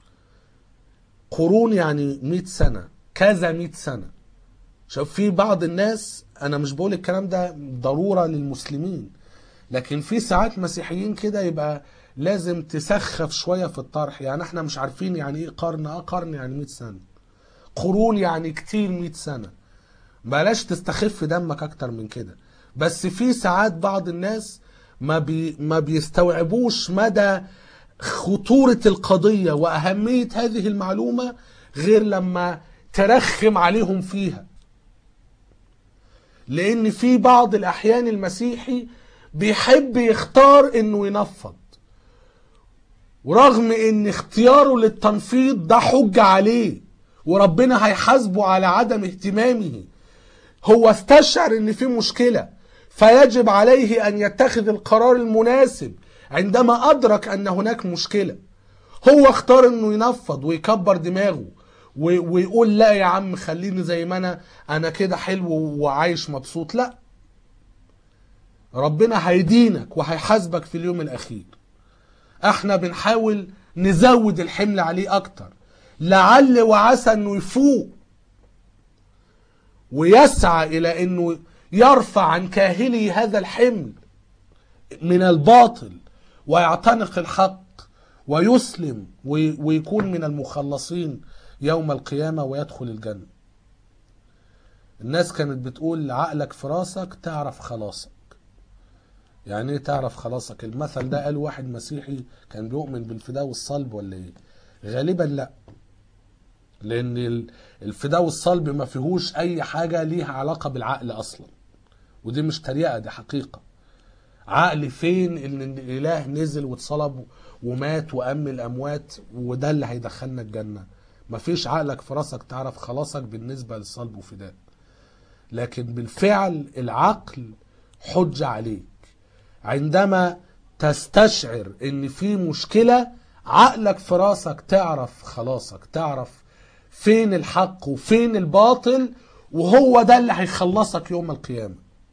قرون يعني 100 سنة كذا 100 سنة شوف في بعض الناس انا مش بقول الكلام ده ضرورة للمسلمين لكن في ساعات مسيحيين كده يبقى لازم تسخف شوية في الطرح يعني احنا مش عارفين يعني ايه قرن اه قرن يعني 100 سنة قرون يعني كتير 100 سنة بلاش تستخف دمك اكتر من كده بس في ساعات بعض الناس ما بي ما بيستوعبوش مدى خطورة القضية وأهمية هذه المعلومة غير لما ترخم عليهم فيها لأن في بعض الأحيان المسيحي بيحب يختار إنه ينفض ورغم إن اختياره للتنفيض ده حجة عليه وربنا هيحاسبه على عدم اهتمامه هو استشعر ان في مشكلة فيجب عليه ان يتخذ القرار المناسب عندما ادرك ان هناك مشكلة هو اختار انه ينفض ويكبر دماغه و- ويقول لا يا عم خليني زي ما انا انا كده حلو وعايش مبسوط لا ربنا هيدينك وهيحاسبك في اليوم الاخير احنا بنحاول نزود الحمل عليه اكتر لعل وعسى انه يفوق ويسعى الى انه يرفع عن كاهله هذا الحمل من الباطل ويعتنق الحق ويسلم وي- ويكون من المخلصين يوم القيامة ويدخل الجنة الناس كانت بتقول عقلك في راسك تعرف خلاصك يعني ايه تعرف خلاصك المثل ده قال واحد مسيحي كان بيؤمن بالفداء والصلب ولا ايه غالبا لا لان ال- الفداء والصلب ما فيهوش اي حاجة ليها علاقة بالعقل اصلا ودي مش تريقة دي حقيقة عقل فين ان الاله نزل واتصلب ومات وام الاموات وده اللي هيدخلنا الجنة مفيش عقلك في راسك تعرف خلاصك بالنسبة للصلب وفداء لكن بالفعل العقل حجة عليك عندما تستشعر ان في مشكلة عقلك في راسك تعرف خلاصك تعرف فين الحق وفين الباطل وهو ده اللي هيخلصك يوم القيامة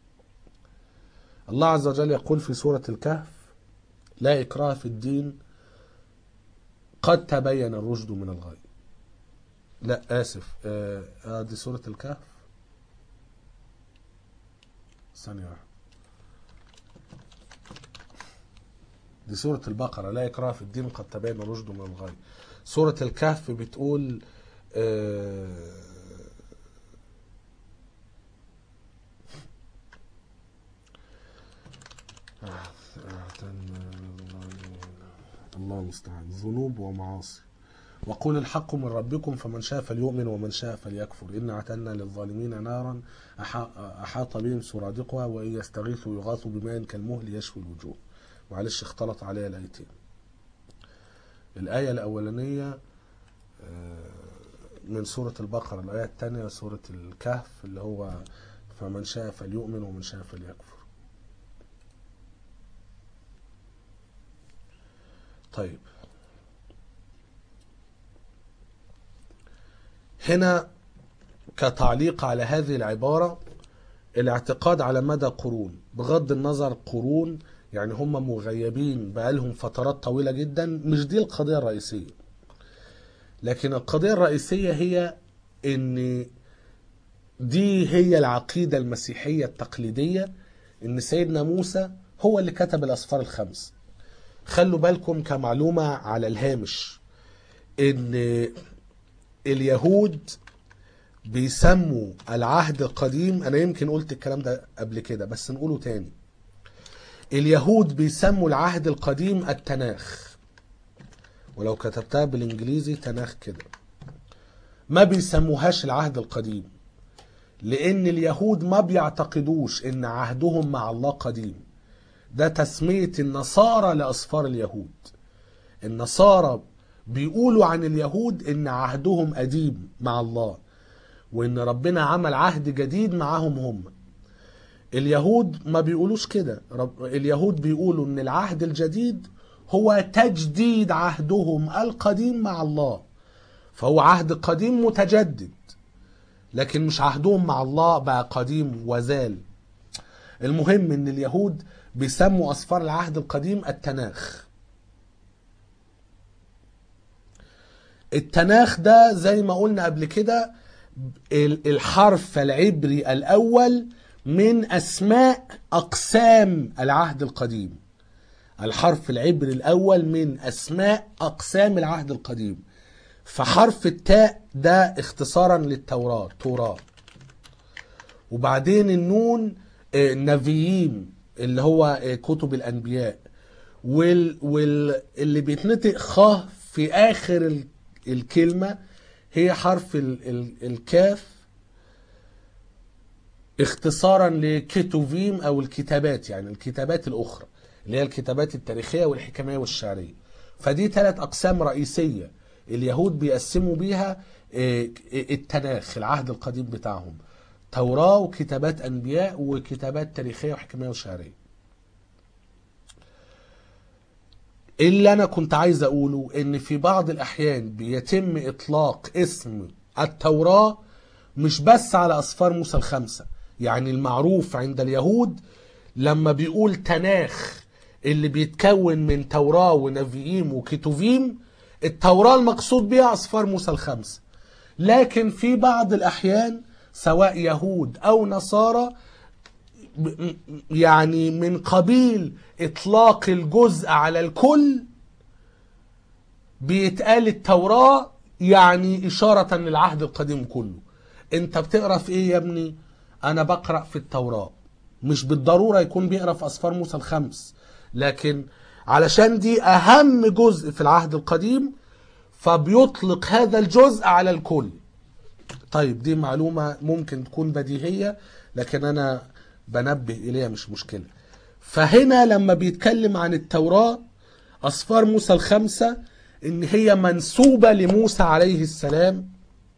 الله عز وجل يقول في سورة الكهف لا إكراه في الدين قد تبين الرشد من الغي لا آسف آه آه، دي سورة الكهف ثانية واحدة دي سورة البقرة لا إكراه في الدين قد تبين الرشد من الغي سورة الكهف بتقول آه الله المستعان ذنوب ومعاصي وقل الحق من ربكم فمن شاء فليؤمن ومن شاء فليكفر إن اعتدنا للظالمين نارا أحا- أحاط بهم سرادقها وإن يستغيثوا يغاثوا بماء كالمهل يشوي الوجوه معلش اختلط عليها الآيتين الآية الأولانية آه، من سورة البقرة الآية الثانية سورة الكهف اللي هو فمن شاء فليؤمن ومن شاء فليكفر طيب هنا كتعليق على هذه العبارة الاعتقاد على مدى قرون بغض النظر قرون يعني هم مغيبين بقالهم فترات طويلة جدا مش دي القضية الرئيسية لكن القضية الرئيسية هي ان دي هي العقيدة المسيحية التقليدية ان سيدنا موسى هو اللي كتب الأسفار الخمس خلوا بالكم كمعلومة على الهامش ان اليهود بيسموا العهد القديم انا يمكن قلت الكلام ده قبل كده بس نقوله تاني اليهود بيسموا العهد القديم التناخ ولو كتبتها بالانجليزي تناخ كده ما بيسموهاش العهد القديم لان اليهود ما بيعتقدوش ان عهدهم مع الله قديم ده تسمية النصارى لأسفار اليهود النصارى بيقولوا عن اليهود ان عهدهم قديم مع الله وان ربنا عمل عهد جديد معاهم هم اليهود ما بيقولوش كده رب... اليهود بيقولوا ان العهد الجديد هو تجديد عهدهم القديم مع الله فهو عهد قديم متجدد لكن مش عهدهم مع الله بقى قديم وزال المهم ان اليهود بيسموا اسفار العهد القديم التناخ التناخ ده زي ما قلنا قبل كده ال- الحرف العبري الاول من اسماء اقسام العهد القديم الحرف العبري الاول من اسماء اقسام العهد القديم فحرف التاء ده اختصارا للتوراة توراة وبعدين النون آه، نبيين اللي هو آه، كتب الانبياء وال وال اللي بيتنطق خ في اخر ال- الكلمه هي حرف ال ال الكاف اختصارا لكتوفيم او الكتابات يعني الكتابات الاخرى اللي هي الكتابات التاريخيه والحكميه والشعريه فدي ثلاث اقسام رئيسيه اليهود بيقسموا بيها آه، التناخ العهد القديم بتاعهم توراة وكتابات أنبياء وكتابات تاريخية وحكمية وشعرية اللي أنا كنت عايز أقوله إن في بعض الأحيان بيتم إطلاق اسم التوراة مش بس على أسفار موسى الخمسة يعني المعروف عند اليهود لما بيقول تناخ اللي بيتكون من توراة ونبيين وكتوفيم التوراة المقصود بها أصفار موسى الخمسة لكن في بعض الأحيان سواء يهود أو نصارى ب- يعني من قبيل إطلاق الجزء على الكل بيتقال التوراة يعني إشارة للعهد القديم كله أنت بتقرأ في إيه يا ابني؟ أنا بقرأ في التوراة مش بالضرورة يكون بيقرأ في أسفار موسى الخمس لكن علشان دي أهم جزء في العهد القديم فبيطلق هذا الجزء على الكل طيب دي معلومة ممكن تكون بديهية لكن أنا بنبه إليها مش مشكلة فهنا لما بيتكلم عن التوراة أصفار موسى الخمسة إن هي منسوبة لموسى عليه السلام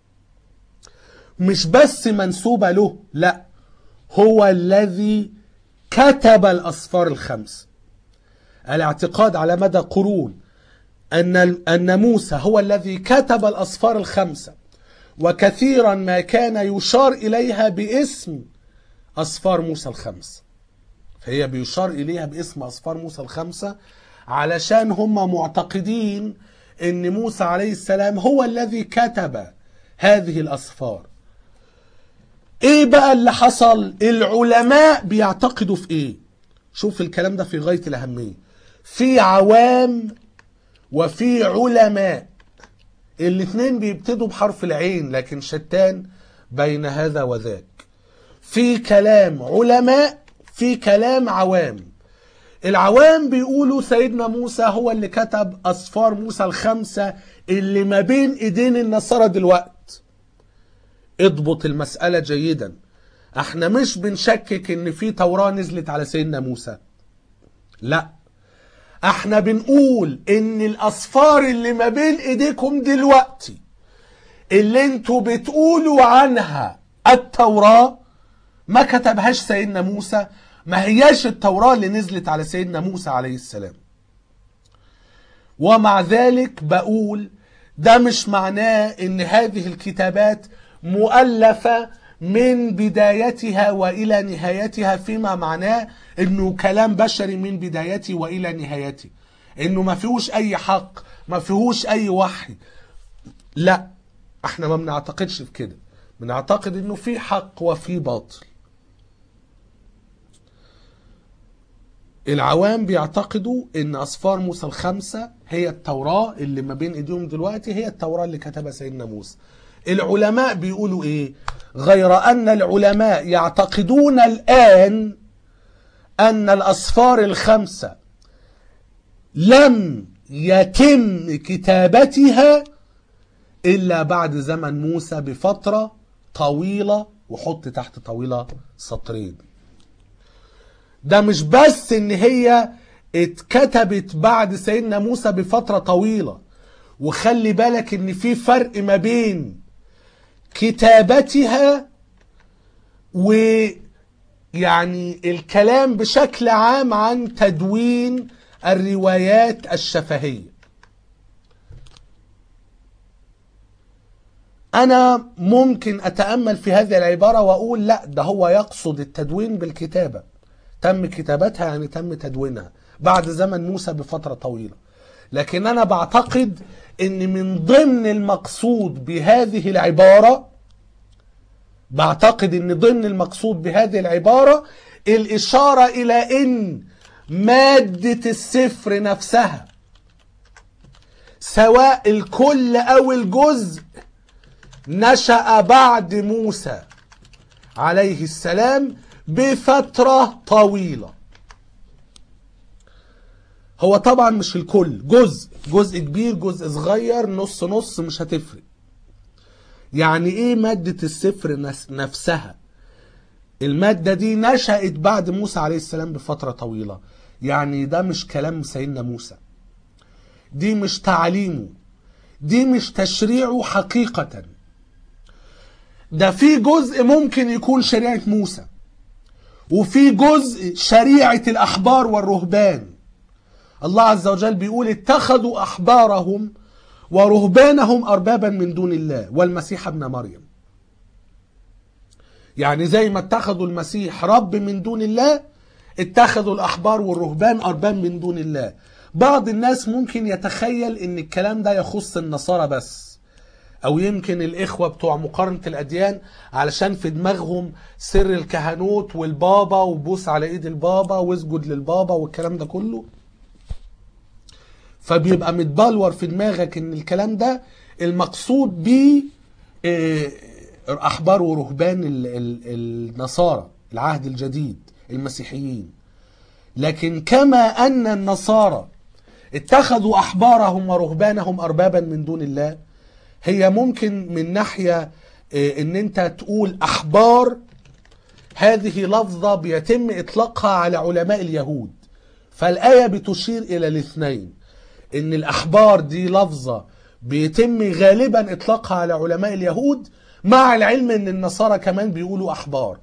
مش بس منسوبة له لا هو الذي كتب الأصفار الخمس الاعتقاد على مدى قرون أن أن موسى هو الذي كتب الأصفار الخمسة وكثيرا ما كان يشار إليها باسم أصفار موسى الخمس فهي بيشار إليها باسم أصفار موسى الخمسة علشان هم معتقدين أن موسى عليه السلام هو الذي كتب هذه الأصفار ايه بقى اللي حصل العلماء بيعتقدوا في ايه شوف الكلام ده في غاية الأهمية في عوام وفي علماء الاثنين بيبتدوا بحرف العين لكن شتان بين هذا وذاك في كلام علماء في كلام عوام العوام بيقولوا سيدنا موسى هو اللي كتب أصفار موسى الخمسة اللي ما بين ايدين النصارى دلوقت اضبط المسألة جيدا احنا مش بنشكك ان في توراة نزلت على سيدنا موسى لا احنا بنقول ان الاصفار اللي ما بين ايديكم دلوقتي اللي انتوا بتقولوا عنها التوراة ما كتبهاش سيدنا موسى ما هياش التوراة اللي نزلت على سيدنا موسى عليه السلام ومع ذلك بقول ده مش معناه ان هذه الكتابات مؤلفة من بدايتها والى نهايتها فيما معناه انه كلام بشري من بدايته والى نهايته انه ما فيهوش اي حق ما فيهوش اي وحي لا احنا ما بنعتقدش في كده بنعتقد انه في حق وفي باطل العوام بيعتقدوا ان اصفار موسى الخمسة هي التوراة اللي ما بين ايديهم دلوقتي هي التوراة اللي كتبها سيدنا موسى العلماء بيقولوا ايه غير ان العلماء يعتقدون الان ان الاصفار الخمسة لم يتم كتابتها الا بعد زمن موسى بفترة طويلة وحط تحت طويلة سطرين ده مش بس ان هي اتكتبت بعد سيدنا موسى بفترة طويلة وخلي بالك ان في فرق ما بين كتابتها ويعني الكلام بشكل عام عن تدوين الروايات الشفهية أنا ممكن أتأمل في هذه العبارة وأقول لا ده هو يقصد التدوين بالكتابة تم كتابتها يعني تم تدوينها بعد زمن موسى بفترة طويلة لكن أنا بعتقد أن من ضمن المقصود بهذه العبارة بعتقد أن ضمن المقصود بهذه العبارة الإشارة إلى أن مادة السفر نفسها سواء الكل أو الجزء نشأ بعد موسى عليه السلام بفترة طويلة هو طبعا مش الكل جزء جزء كبير جزء صغير نص نص مش هتفرق يعني ايه مادة السفر نفسها المادة دي نشأت بعد موسى عليه السلام بفترة طويلة يعني ده مش كلام سيدنا موسى دي مش تعليمه دي مش تشريعه حقيقة ده في جزء ممكن يكون شريعة موسى وفي جزء شريعة الأحبار والرهبان الله عز وجل بيقول اتخذوا أحبارهم ورهبانهم أربابا من دون الله والمسيح ابن مريم يعني زي ما اتخذوا المسيح رب من دون الله اتخذوا الأحبار والرهبان أرباب من دون الله بعض الناس ممكن يتخيل ان الكلام ده يخص النصارى بس او يمكن الاخوة بتوع مقارنة الاديان علشان في دماغهم سر الكهنوت والبابا وبوس على ايد البابا واسجد للبابا والكلام ده كله فبيبقى متبلور في دماغك ان الكلام ده المقصود بيه آه، احبار ورهبان ال- ال- النصارى العهد الجديد المسيحيين لكن كما ان النصارى اتخذوا احبارهم ورهبانهم اربابا من دون الله هي ممكن من ناحيه آه، ان انت تقول احبار هذه لفظه بيتم اطلاقها على علماء اليهود فالايه بتشير الى الاثنين ان الاحبار دي لفظه بيتم غالبا اطلاقها على علماء اليهود مع العلم ان النصارى كمان بيقولوا احبار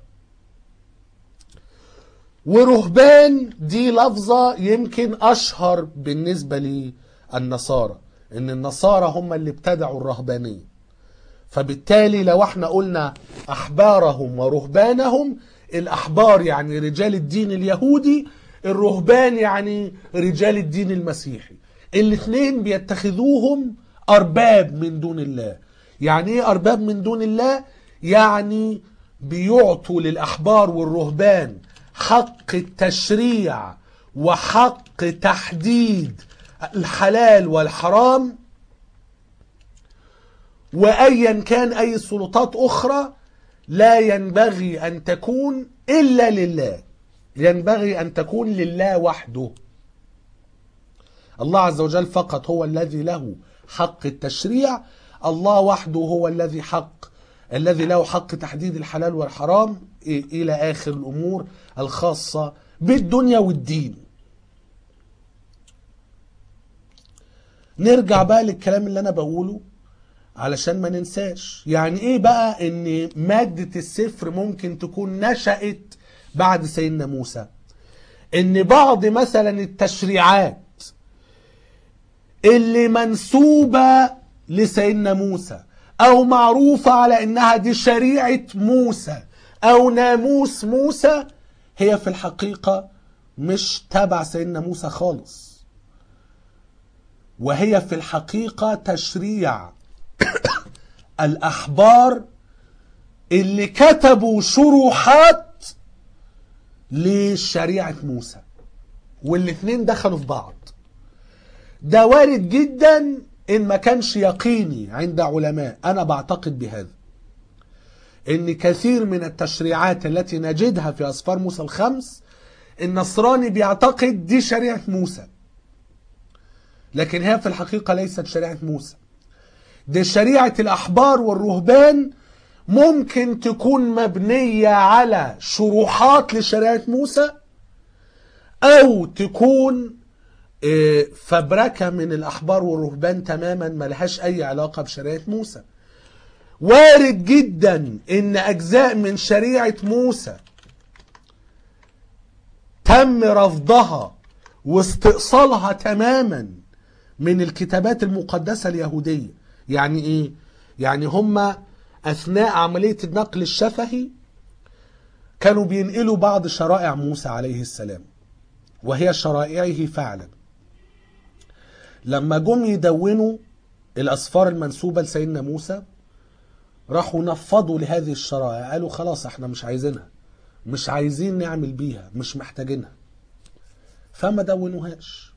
ورهبان دي لفظة يمكن أشهر بالنسبة للنصارى إن النصارى هم اللي ابتدعوا الرهبانية فبالتالي لو احنا قلنا أحبارهم ورهبانهم الأحبار يعني رجال الدين اليهودي الرهبان يعني رجال الدين المسيحي الاثنين بيتخذوهم أرباب من دون الله يعني ايه أرباب من دون الله يعني بيعطوا للأحبار والرهبان حق التشريع وحق تحديد الحلال والحرام وايا كان اي سلطات اخرى لا ينبغي ان تكون الا لله ينبغي ان تكون لله وحده الله عز وجل فقط هو الذي له حق التشريع الله وحده هو الذي حق الذي له حق تحديد الحلال والحرام الى اخر الامور الخاصه بالدنيا والدين نرجع بقى للكلام اللي انا بقوله علشان ما ننساش يعني ايه بقى ان مادة السفر ممكن تكون نشأت بعد سيدنا موسى ان بعض مثلا التشريعات اللي منسوبة لسيدنا موسى او معروفة على انها دي شريعة موسى او ناموس موسى هي في الحقيقة مش تبع سيدنا موسى خالص وهي في الحقيقة تشريع الأحبار اللي كتبوا شروحات لشريعة موسى والاتنين دخلوا في بعض ده وارد جدا ان ما كانش يقيني عند علماء انا بعتقد بهذا ان كثير من التشريعات التي نجدها في اسفار موسى الخمس النصراني بيعتقد دي شريعة موسى لكن هي في الحقيقة ليست شريعة موسى دي شريعة الأحبار والرهبان ممكن تكون مبنية على شروحات لشريعة موسى أو تكون آه، فبركة من الأحبار والرهبان تماما ملهاش أي علاقة بشريعة موسى وارد جدا ان اجزاء من شريعة موسى تم رفضها واستئصالها تماما من الكتابات المقدسة اليهودية يعني ايه يعني هم اثناء عملية النقل الشفهي كانوا بينقلوا بعض شرائع موسى عليه السلام وهي شرائعه فعلا لما جم يدونوا الاسفار المنسوبة لسيدنا موسى راحوا نفضوا لهذه الشرائع قالوا خلاص احنا مش عايزينها مش عايزين نعمل بيها مش محتاجينها فما دونوهاش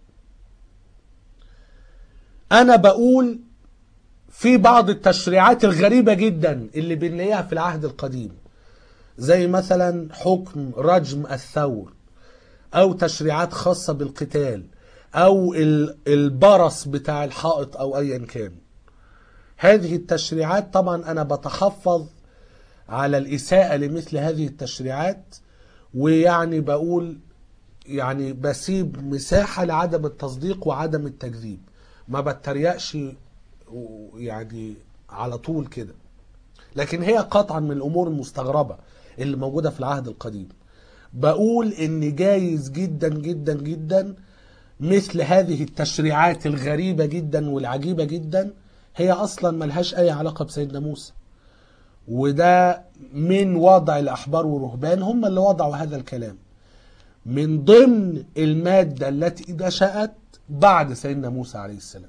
انا بقول في بعض التشريعات الغريبة جدا اللي بنلاقيها في العهد القديم زي مثلا حكم رجم الثور او تشريعات خاصة بالقتال او ال- البرص بتاع الحائط او ايا كان هذه التشريعات طبعا انا بتحفظ على الاساءة لمثل هذه التشريعات ويعني بقول يعني بسيب مساحة لعدم التصديق وعدم التكذيب ما بتريقش و- يعني على طول كده لكن هي قطعا من الامور المستغربة اللي موجودة في العهد القديم بقول ان جايز جدا جدا جدا مثل هذه التشريعات الغريبة جدا والعجيبة جدا هي اصلا ملهاش اي علاقة بسيدنا موسى وده من وضع الاحبار والرهبان هم اللي وضعوا هذا الكلام من ضمن المادة التي نشأت بعد سيدنا موسى عليه السلام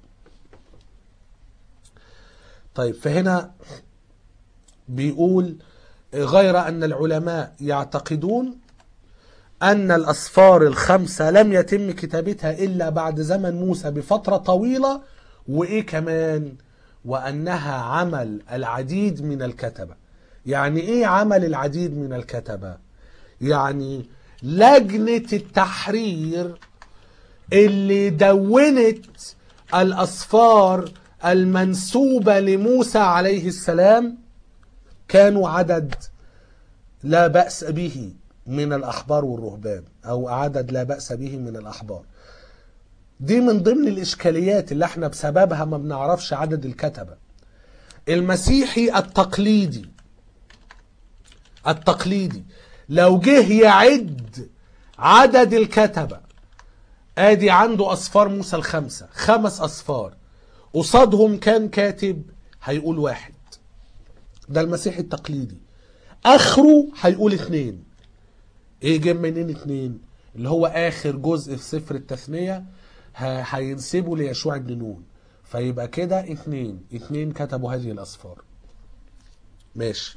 طيب فهنا بيقول غير أن العلماء يعتقدون أن الأسفار الخمسة لم يتم كتابتها إلا بعد زمن موسى بفترة طويلة وإيه كمان وأنها عمل العديد من الكتبة يعني إيه عمل العديد من الكتبة يعني لجنة التحرير اللي دونت الأسفار المنسوبة لموسى عليه السلام كانوا عدد لا بأس به من الأحبار والرهبان أو عدد لا بأس به من الأحبار دي من ضمن الإشكاليات اللي احنا بسببها ما بنعرفش عدد الكتبة المسيحي التقليدي التقليدي لو جه يعد عدد الكتبة ادي عنده اصفار موسى الخمسة خمس اصفار قصادهم كان كاتب هيقول واحد ده المسيحي التقليدي اخره هيقول اتنين ايه جاب منين اتنين اللي هو اخر جزء في سفر التثنية ه- هينسبه ليشوع بن نون فيبقى كده اتنين اتنين كتبوا هذه الاصفار ماشي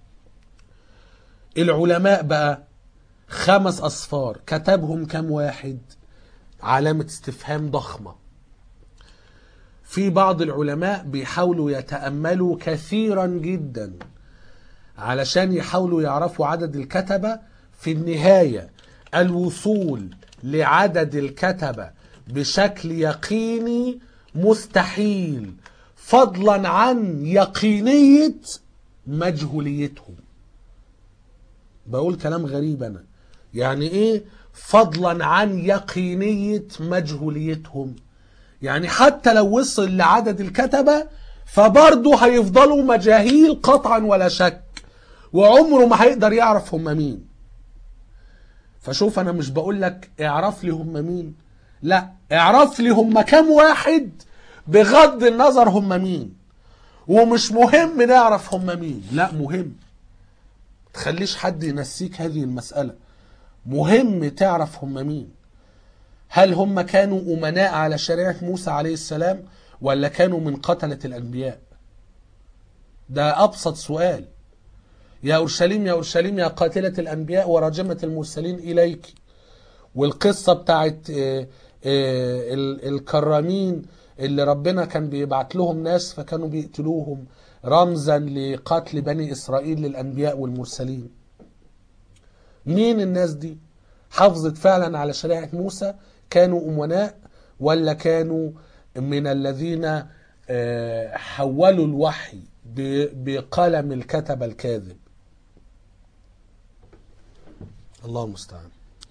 العلماء بقى خمس اصفار كتبهم كام واحد علامة استفهام ضخمة في بعض العلماء بيحاولوا يتأملوا كثيرا جدا علشان يحاولوا يعرفوا عدد الكتبة في النهاية الوصول لعدد الكتبة بشكل يقيني مستحيل فضلا عن يقينية مجهوليتهم بقول كلام غريب انا يعني ايه فضلا عن يقينية مجهوليتهم يعني حتى لو وصل لعدد الكتبة فبرضه هيفضلوا مجاهيل قطعا ولا شك وعمره ما هيقدر يعرف هم مين فشوف انا مش بقول لك اعرف لي هم مين لا اعرف لي هم كام واحد بغض النظر هم مين ومش مهم نعرف هم مين لا مهم تخليش حد ينسيك هذه المسألة مهم تعرف هم مين هل هم كانوا أمناء على شريعة موسى عليه السلام ولا كانوا من قتلة الأنبياء ده أبسط سؤال يا أورشليم يا أورشليم يا قاتلة الأنبياء وراجمة المرسلين إليك والقصة بتاعت آه، آه، ال- الكرامين اللي ربنا كان بيبعت لهم ناس فكانوا بيقتلوهم رمزا لقتل بني إسرائيل للأنبياء والمرسلين مين الناس دي حافظت فعلا على شريعة موسى كانوا أمناء ولا كانوا من الذين آه، حولوا الوحي ب- بقلم الكتب الكاذب الله المستعان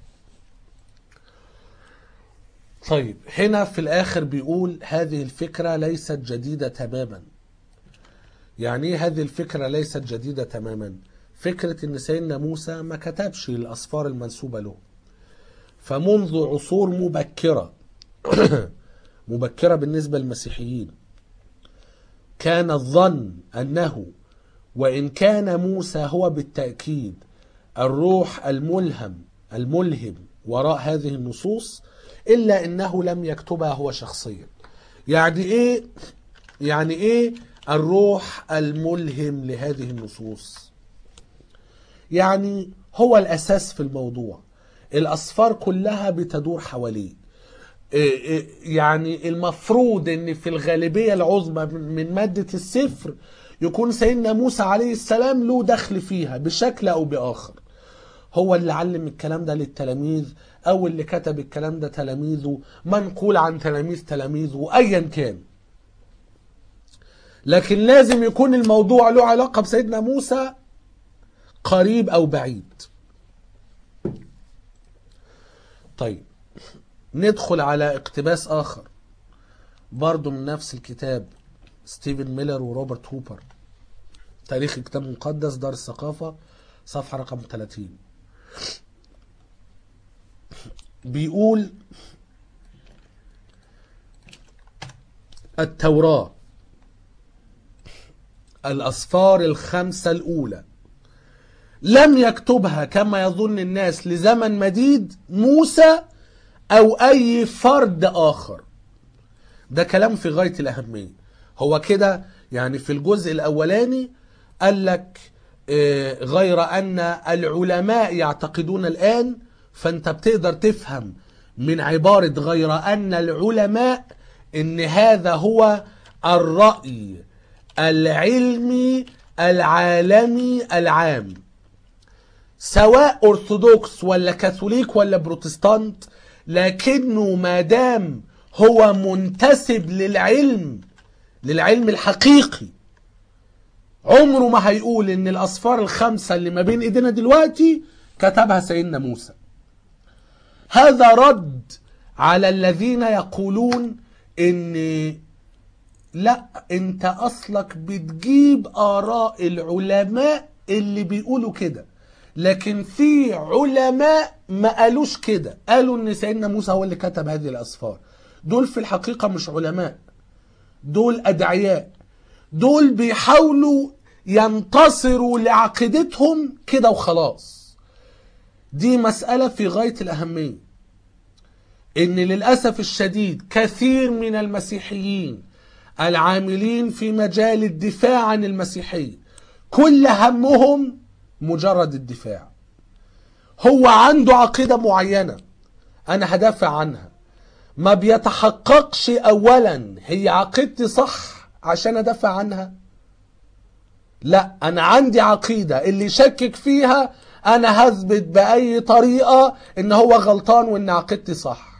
طيب هنا في الآخر بيقول هذه الفكرة ليست جديدة تماما يعني ايه هذه الفكرة ليست جديدة تماما فكرة ان سيدنا موسى ما كتبش الأسفار المنسوبة له فمنذ عصور مبكرة مبكرة بالنسبة للمسيحيين كان الظن أنه وإن كان موسى هو بالتأكيد الروح الملهم الملهم وراء هذه النصوص إلا أنه لم يكتبها هو شخصيا يعني إيه يعني إيه الروح الملهم لهذه النصوص يعني هو الأساس في الموضوع الأسفار كلها بتدور حواليه إيه إيه يعني المفروض ان في الغالبية العظمى من- من مادة السفر يكون سيدنا موسى عليه السلام له دخل فيها بشكل او باخر هو اللي علم الكلام ده للتلاميذ او اللي كتب الكلام ده تلاميذه منقول عن تلاميذ تلاميذه ايا كان لكن لازم يكون الموضوع له علاقة بسيدنا موسى قريب او بعيد طيب ندخل على اقتباس اخر برضه من نفس الكتاب ستيفن ميلر وروبرت هوبر تاريخ الكتاب المقدس دار الثقافة صفحة رقم 30 بيقول التوراة الأسفار الخمسة الأولى لم يكتبها كما يظن الناس لزمن مديد موسى او اي فرد اخر ده كلام في غايه الاهميه هو كده يعني في الجزء الاولاني قال لك آه، غير ان العلماء يعتقدون الان فانت بتقدر تفهم من عباره غير ان العلماء ان هذا هو الراي العلمي العالمي العام سواء ارثوذكس ولا كاثوليك ولا بروتستانت لكنه ما دام هو منتسب للعلم للعلم الحقيقي عمره ما هيقول ان الاصفار الخمسه اللي ما بين ايدينا دلوقتي كتبها سيدنا موسى هذا رد على الذين يقولون ان لا انت اصلك بتجيب اراء العلماء اللي بيقولوا كده لكن في علماء ما قالوش كده قالوا ان سيدنا موسى هو اللي كتب هذه الاصفار دول في الحقيقه مش علماء دول ادعياء دول بيحاولوا ينتصروا لعقيدتهم كده وخلاص دي مسألة في غاية الأهمية إن للأسف الشديد كثير من المسيحيين العاملين في مجال الدفاع عن المسيحية كل همهم مجرد الدفاع هو عنده عقيدة معينة أنا هدافع عنها ما بيتحققش أولا هي عقيدتي صح عشان أدافع عنها لا أنا عندي عقيدة اللي يشكك فيها أنا هثبت بأي طريقة إن هو غلطان وإن عقيدتي صح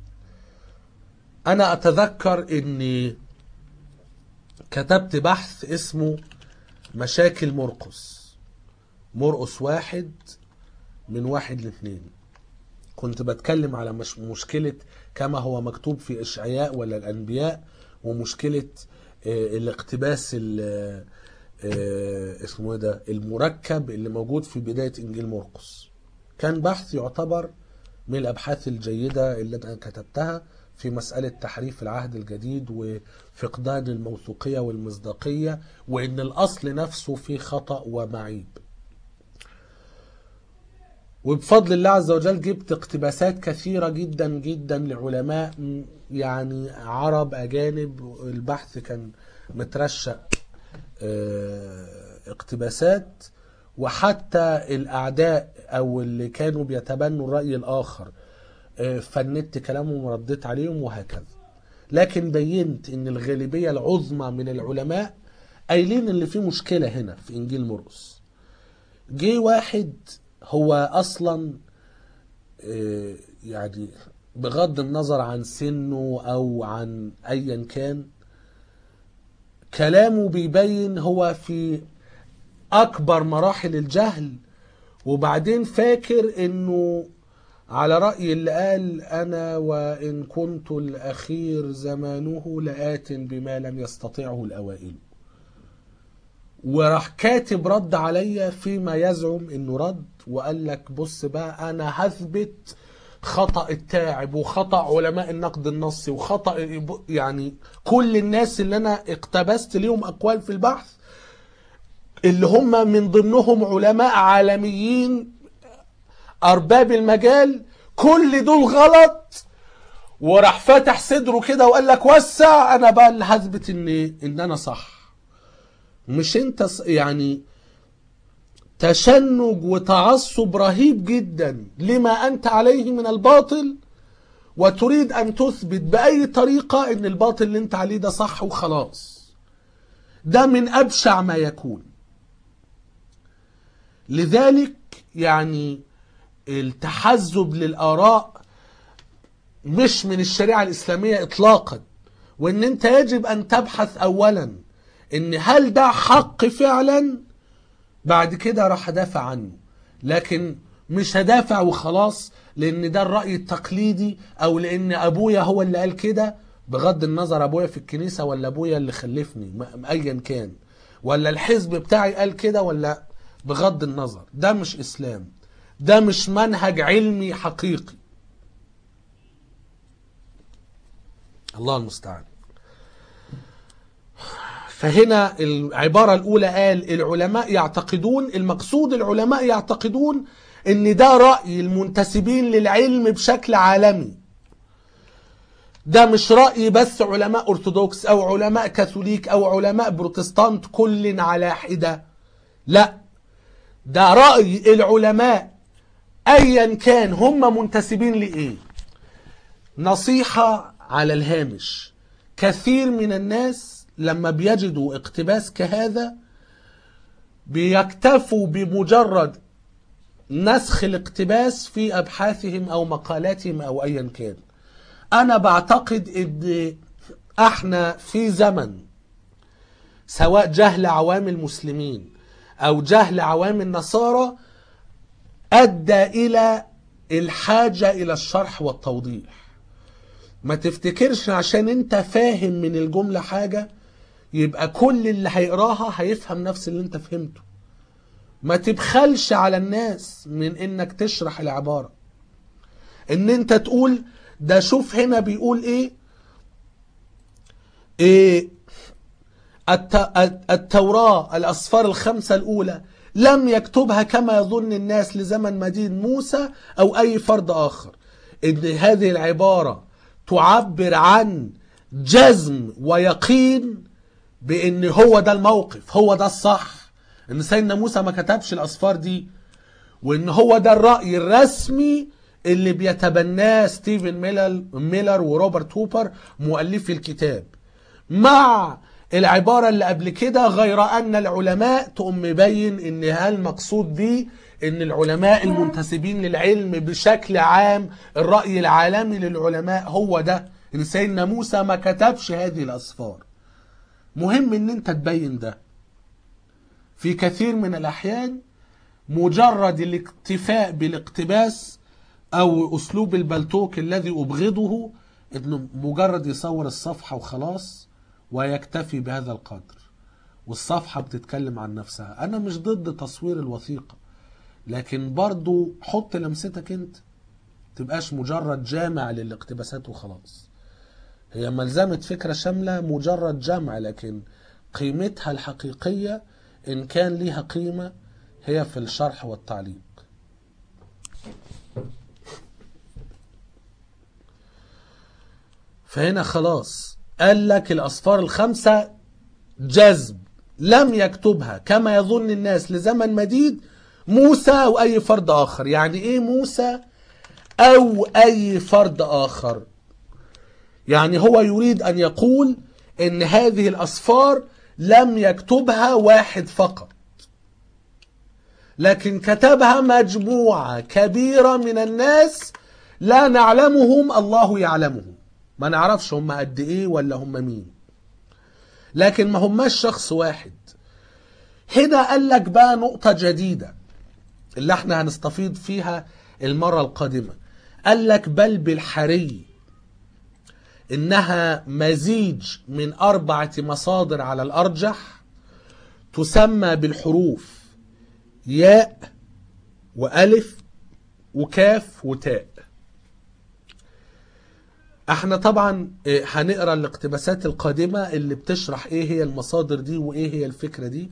أنا أتذكر إني كتبت بحث اسمه مشاكل مرقس مرقس واحد من واحد لاثنين كنت بتكلم على مش مشكلة كما هو مكتوب في إشعياء ولا الأنبياء ومشكلة آه، الاقتباس ال- آه، اسمه ايه ده المركب اللي موجود في بداية إنجيل مرقس كان بحث يعتبر من الأبحاث الجيدة اللي أنا كتبتها في مسألة تحريف العهد الجديد وفقدان الموثوقية والمصداقية وإن الأصل نفسه فيه خطأ ومعيب وبفضل الله عز وجل جبت اقتباسات كثيرة جدا جدا لعلماء م- يعني عرب أجانب البحث كان مترشق آه، اقتباسات وحتى الأعداء أو اللي كانوا بيتبنوا الرأي الآخر آه، فندت كلامهم ورديت عليهم وهكذا لكن بينت ان الغالبية العظمى من العلماء قايلين اللي فيه مشكلة هنا في انجيل مرقس جه واحد هو اصلا آه، يعني بغض النظر عن سنه او عن ايا كان كلامه بيبين هو في اكبر مراحل الجهل وبعدين فاكر انه على رأي اللي قال أنا وإن كنت الأخير زمانه لآت بما لم يستطعه الأوائل وراح كاتب رد عليا فيما يزعم انه رد وقال لك بص بقى انا هثبت خطأ التاعب وخطأ علماء النقد النصي وخطأ يعني كل الناس اللي انا اقتبست ليهم اقوال في البحث اللي هم من ضمنهم علماء عالميين ارباب المجال كل دول غلط وراح فاتح صدره كده وقال لك وسع انا بقى اللي هثبت ان ان انا صح مش انت ص- يعني تشنج وتعصب رهيب جدا لما انت عليه من الباطل وتريد ان تثبت باي طريقه ان الباطل اللي انت عليه ده صح وخلاص ده من ابشع ما يكون لذلك يعني التحزب للاراء مش من الشريعه الاسلاميه اطلاقا وان انت يجب ان تبحث اولا ان هل ده حق فعلا بعد كده راح ادافع عنه لكن مش هدافع وخلاص لان ده الراي التقليدي او لان ابويا هو اللي قال كده بغض النظر ابويا في الكنيسه ولا ابويا اللي خلفني م- ايا كان ولا الحزب بتاعي قال كده ولا بغض النظر ده مش اسلام ده مش منهج علمي حقيقي الله المستعان فهنا العبارة الأولى قال العلماء يعتقدون المقصود العلماء يعتقدون ان ده رأي المنتسبين للعلم بشكل عالمي ده مش رأي بس علماء أرثوذكس أو علماء كاثوليك أو علماء بروتستانت كل على حدة لا ده رأي العلماء أيا كان هم منتسبين لإيه نصيحة على الهامش كثير من الناس لما بيجدوا اقتباس كهذا بيكتفوا بمجرد نسخ الاقتباس في ابحاثهم او مقالاتهم او ايا كان انا بعتقد ان احنا في زمن سواء جهل عوام المسلمين او جهل عوام النصارى ادى الى الحاجه الى الشرح والتوضيح ما تفتكرش عشان انت فاهم من الجمله حاجه يبقى كل اللي هيقراها هيفهم نفس اللي انت فهمته ما تبخلش على الناس من انك تشرح العبارة ان انت تقول ده شوف هنا بيقول ايه, إيه الت- التوراة الأصفار الخمسة الأولى لم يكتبها كما يظن الناس لزمن مدين موسى أو أي فرد آخر إن هذه العبارة تعبر عن جزم ويقين بأن هو ده الموقف هو ده الصح ان سيدنا موسى ما كتبش الاصفار دي وان هو ده الراي الرسمي اللي بيتبناه ستيفن ميلر ميلر وروبرت هوبر مؤلفي الكتاب مع العبارة اللي قبل كده غير أن العلماء تقوم مبين إن هل مقصود دي إن العلماء المنتسبين للعلم بشكل عام الرأي العالمي للعلماء هو ده إن سيدنا موسى ما كتبش هذه الأصفار مهم إن أنت تبين ده في كثير من الأحيان مجرد الاكتفاء بالاقتباس أو أسلوب البلتوك الذي أبغضه إنه مجرد يصور الصفحة وخلاص ويكتفي بهذا القدر والصفحة بتتكلم عن نفسها أنا مش ضد تصوير الوثيقة لكن برضو حط لمستك أنت تبقاش مجرد جامع للاقتباسات وخلاص هي ملزمة فكرة شاملة مجرد جمع لكن قيمتها الحقيقية إن كان ليها قيمة هي في الشرح والتعليق فهنا خلاص قال لك الأصفار الخمسة جذب لم يكتبها كما يظن الناس لزمن مديد موسى أو أي فرد آخر يعني إيه موسى أو أي فرد آخر يعني هو يريد أن يقول إن هذه الأصفار لم يكتبها واحد فقط لكن كتبها مجموعة كبيرة من الناس لا نعلمهم الله يعلمهم ما نعرفش هم قد ايه ولا هم مين لكن ما هماش شخص واحد هنا قال لك بقى نقطة جديدة اللي احنا هنستفيض فيها المرة القادمة قال لك بل بالحري انها مزيج من اربعة مصادر على الارجح تسمى بالحروف ياء والف وكاف وتاء احنا طبعا اه، هنقرا الاقتباسات القادمه اللي بتشرح ايه هي المصادر دي وايه هي الفكره دي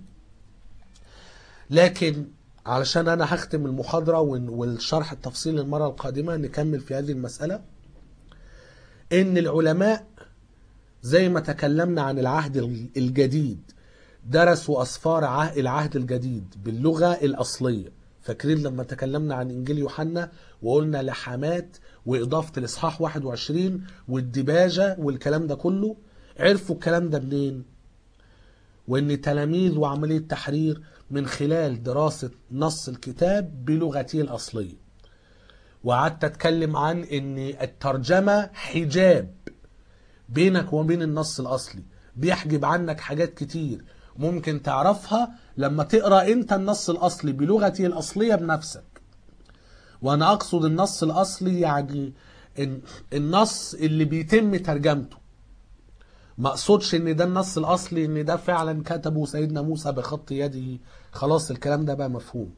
لكن علشان انا هختم المحاضره ون- والشرح التفصيلي المره القادمه نكمل في هذه المساله ان العلماء زي ما تكلمنا عن العهد الجديد درسوا أصفار عه- العهد الجديد باللغة الأصلية فاكرين لما تكلمنا عن إنجيل يوحنا وقلنا لحامات وإضافة الإصحاح 21 والدباجة والكلام ده كله عرفوا الكلام ده منين وإن تلاميذ وعملية تحرير من خلال دراسة نص الكتاب بلغته الأصلية وقعدت أتكلم عن إن الترجمة حجاب بينك وبين النص الأصلي بيحجب عنك حاجات كتير ممكن تعرفها لما تقرأ انت النص الأصلي بلغته الأصلية بنفسك وأنا أقصد النص الأصلي يعني الن- النص اللي بيتم ترجمته ما اقصدش ان ده النص الاصلي ان ده فعلا كتبه سيدنا موسى بخط يده خلاص الكلام ده بقى مفهوم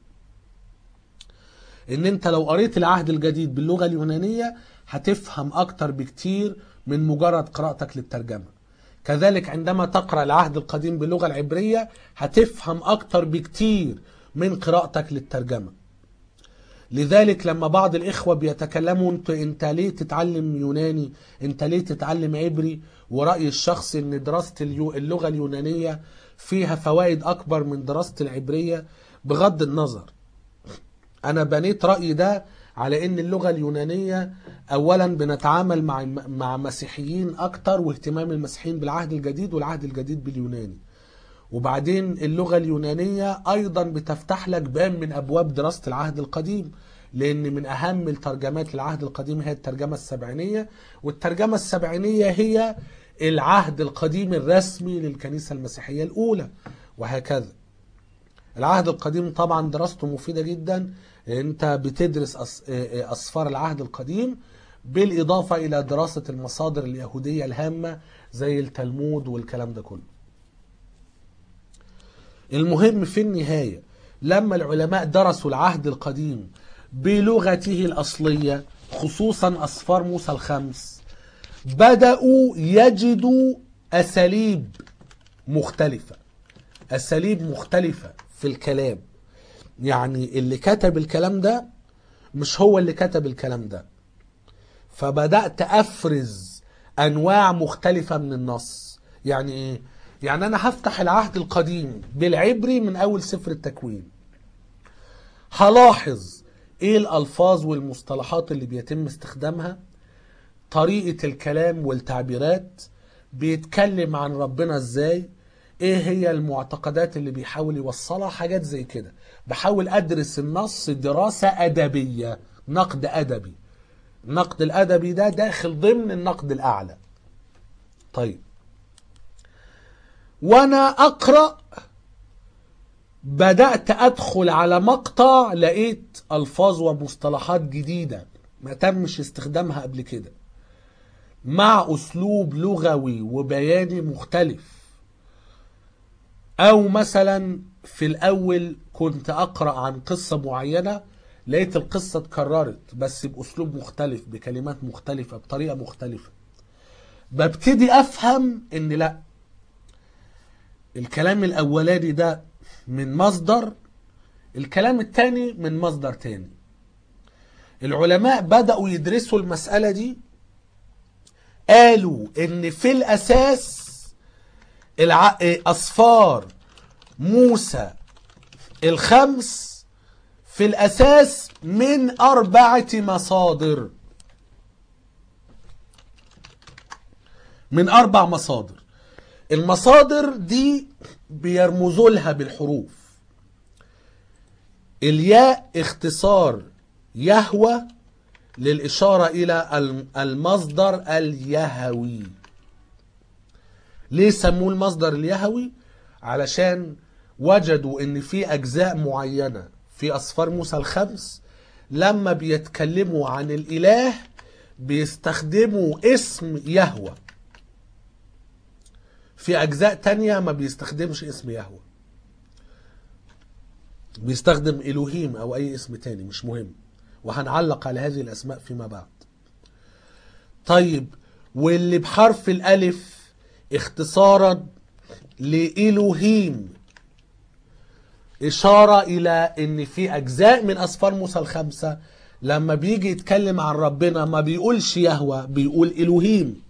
ان انت لو قريت العهد الجديد باللغه اليونانيه هتفهم اكتر بكتير من مجرد قراءتك للترجمه كذلك عندما تقرأ العهد القديم باللغة العبرية هتفهم أكتر بكتير من قراءتك للترجمة لذلك لما بعض الإخوة بيتكلموا انت, انت ليه تتعلم يوناني انت ليه تتعلم عبري ورأيي الشخصي ان دراسة اليو- اللغة اليونانية فيها فوائد أكبر من دراسة العبرية بغض النظر انا بنيت رايي ده على ان اللغه اليونانيه اولا بنتعامل مع مع مسيحيين اكتر واهتمام المسيحيين بالعهد الجديد والعهد الجديد باليوناني وبعدين اللغه اليونانيه ايضا بتفتح لك باب من ابواب دراسه العهد القديم لان من اهم الترجمات للعهد القديم هي الترجمه السبعينيه والترجمه السبعينيه هي العهد القديم الرسمي للكنيسه المسيحيه الاولى وهكذا العهد القديم طبعا دراسته مفيدة جدا انت بتدرس أس- أسفار العهد القديم بالإضافة إلى دراسة المصادر اليهودية الهامة زي التلمود والكلام ده كله المهم في النهاية لما العلماء درسوا العهد القديم بلغته الأصلية خصوصا أسفار موسى الخمس بدأوا يجدوا أساليب مختلفة أساليب مختلفة في الكلام يعني اللي كتب الكلام ده مش هو اللي كتب الكلام ده فبدأت أفرز أنواع مختلفة من النص يعني إيه؟ يعني أنا هفتح العهد القديم بالعبري من أول سفر التكوين هلاحظ إيه الألفاظ والمصطلحات اللي بيتم استخدامها طريقة الكلام والتعبيرات بيتكلم عن ربنا ازاي ايه هي المعتقدات اللي بيحاول يوصلها حاجات زي كده بحاول ادرس النص دراسة ادبية نقد ادبي النقد الادبي ده داخل ضمن النقد الاعلى طيب وانا اقرأ بدأت ادخل على مقطع لقيت الفاظ ومصطلحات جديدة ما تمش استخدامها قبل كده مع اسلوب لغوي وبياني مختلف او مثلا في الاول كنت اقرا عن قصه معينه لقيت القصه اتكررت بس باسلوب مختلف بكلمات مختلفه بطريقه مختلفه ببتدي افهم ان لا الكلام الاولاني ده من مصدر الكلام التاني من مصدر تاني العلماء بدأوا يدرسوا المسألة دي قالوا ان في الاساس الع... أصفار موسى الخمس في الأساس من أربعة مصادر من أربع مصادر المصادر دي بيرمزوا لها بالحروف الياء اختصار يهوى للإشارة إلى المصدر اليهوي ليه سموه المصدر اليهوي علشان وجدوا ان في اجزاء معينة في اسفار موسى الخمس لما بيتكلموا عن الاله بيستخدموا اسم يهوى في اجزاء تانية ما بيستخدمش اسم يهوى بيستخدم الوهيم او اي اسم تاني مش مهم وهنعلق على هذه الاسماء فيما بعد طيب واللي بحرف الالف اختصارا لإلوهيم إشارة إلى إن في أجزاء من أسفار موسى الخمسة لما بيجي يتكلم عن ربنا ما بيقولش يهوى بيقول إلوهيم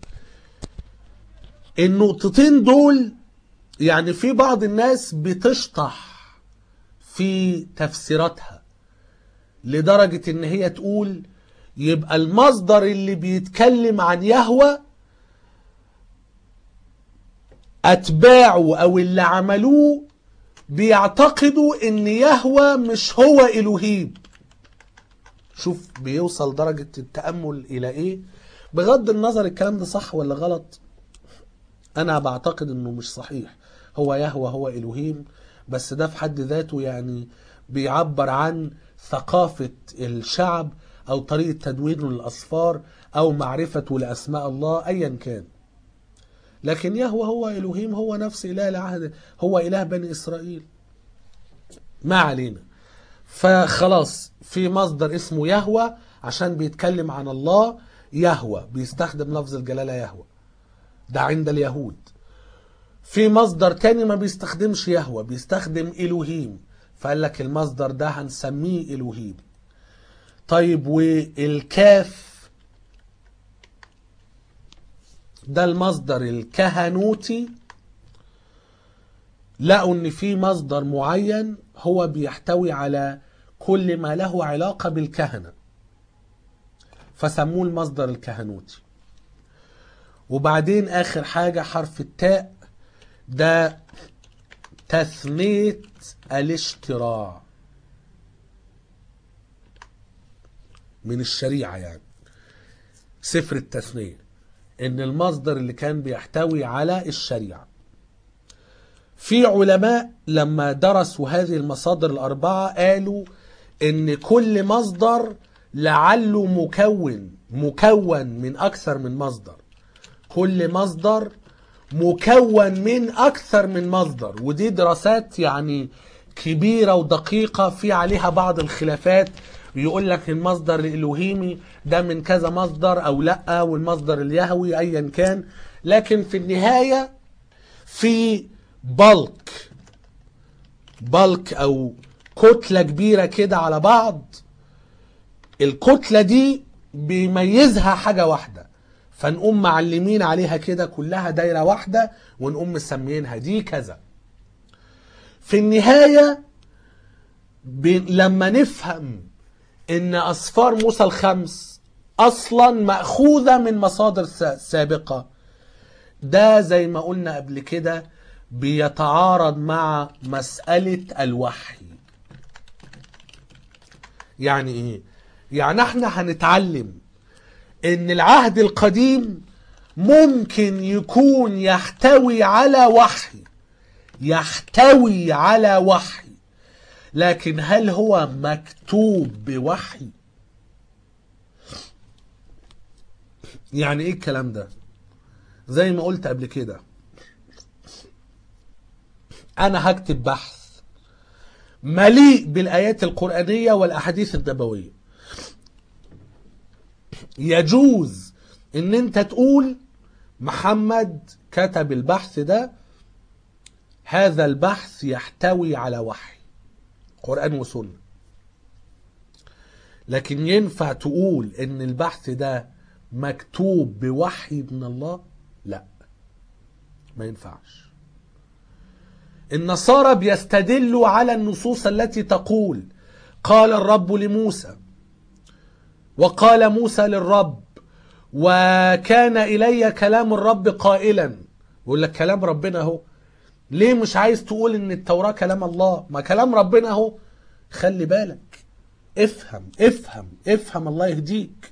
النقطتين دول يعني في بعض الناس بتشطح في تفسيراتها لدرجة إن هي تقول يبقى المصدر اللي بيتكلم عن يهوى اتباعه او اللي عملوه بيعتقدوا ان يهوى مش هو الوهيم شوف بيوصل درجة التأمل الى ايه بغض النظر الكلام ده صح ولا غلط انا بعتقد انه مش صحيح هو يهوى هو الوهيم بس ده في حد ذاته يعني بيعبر عن ثقافة الشعب او طريقة تدوينه للاصفار او معرفته لاسماء الله ايا كان لكن يهوى هو إلهيم هو نفس إله العهد هو إله بني إسرائيل ما علينا فخلاص في مصدر اسمه يهوى عشان بيتكلم عن الله يهوى بيستخدم لفظ الجلالة يهوى ده عند اليهود في مصدر تاني ما بيستخدمش يهوى بيستخدم إلوهيم فقال لك المصدر ده هنسميه إلوهيم طيب والكاف ده المصدر الكهنوتي لقوا ان في مصدر معين هو بيحتوي على كل ما له علاقة بالكهنة فسموه المصدر الكهنوتي وبعدين اخر حاجة حرف التاء ده تثنية الاشتراع من الشريعة يعني سفر التثنية ان المصدر اللي كان بيحتوي على الشريعة في علماء لما درسوا هذه المصادر الأربعة قالوا ان كل مصدر لعله مكون مكون من أكثر من مصدر كل مصدر مكون من أكثر من مصدر ودي دراسات يعني كبيرة ودقيقة في عليها بعض الخلافات يقول لك المصدر الإلوهيمي ده من كذا مصدر أو لأ والمصدر اليهوي أيا كان لكن في النهاية في بلك بلك أو كتلة كبيرة كده على بعض الكتلة دي بيميزها حاجة واحدة فنقوم معلمين عليها كده كلها دايرة واحدة ونقوم مسميينها دي كذا في النهاية ب... لما نفهم ان اسفار موسى الخمس اصلا مأخوذة من مصادر سابقة ده زي ما قلنا قبل كده بيتعارض مع مسألة الوحي يعني ايه يعني احنا هنتعلم ان العهد القديم ممكن يكون يحتوي على وحي يحتوي على وحي لكن هل هو مكتوب بوحي يعني ايه الكلام ده زي ما قلت قبل كده انا هكتب بحث مليء بالايات القرانيه والاحاديث النبويه يجوز ان انت تقول محمد كتب البحث ده هذا البحث يحتوي على وحي قرآن وسنة لكن ينفع تقول ان البحث ده مكتوب بوحي من الله لا ما ينفعش النصارى بيستدلوا على النصوص التي تقول قال الرب لموسى وقال موسى للرب وكان إلي كلام الرب قائلا يقول لك كلام ربنا اهو ليه مش عايز تقول ان التوراة كلام الله ما كلام ربنا اهو خلي بالك افهم افهم افهم الله يهديك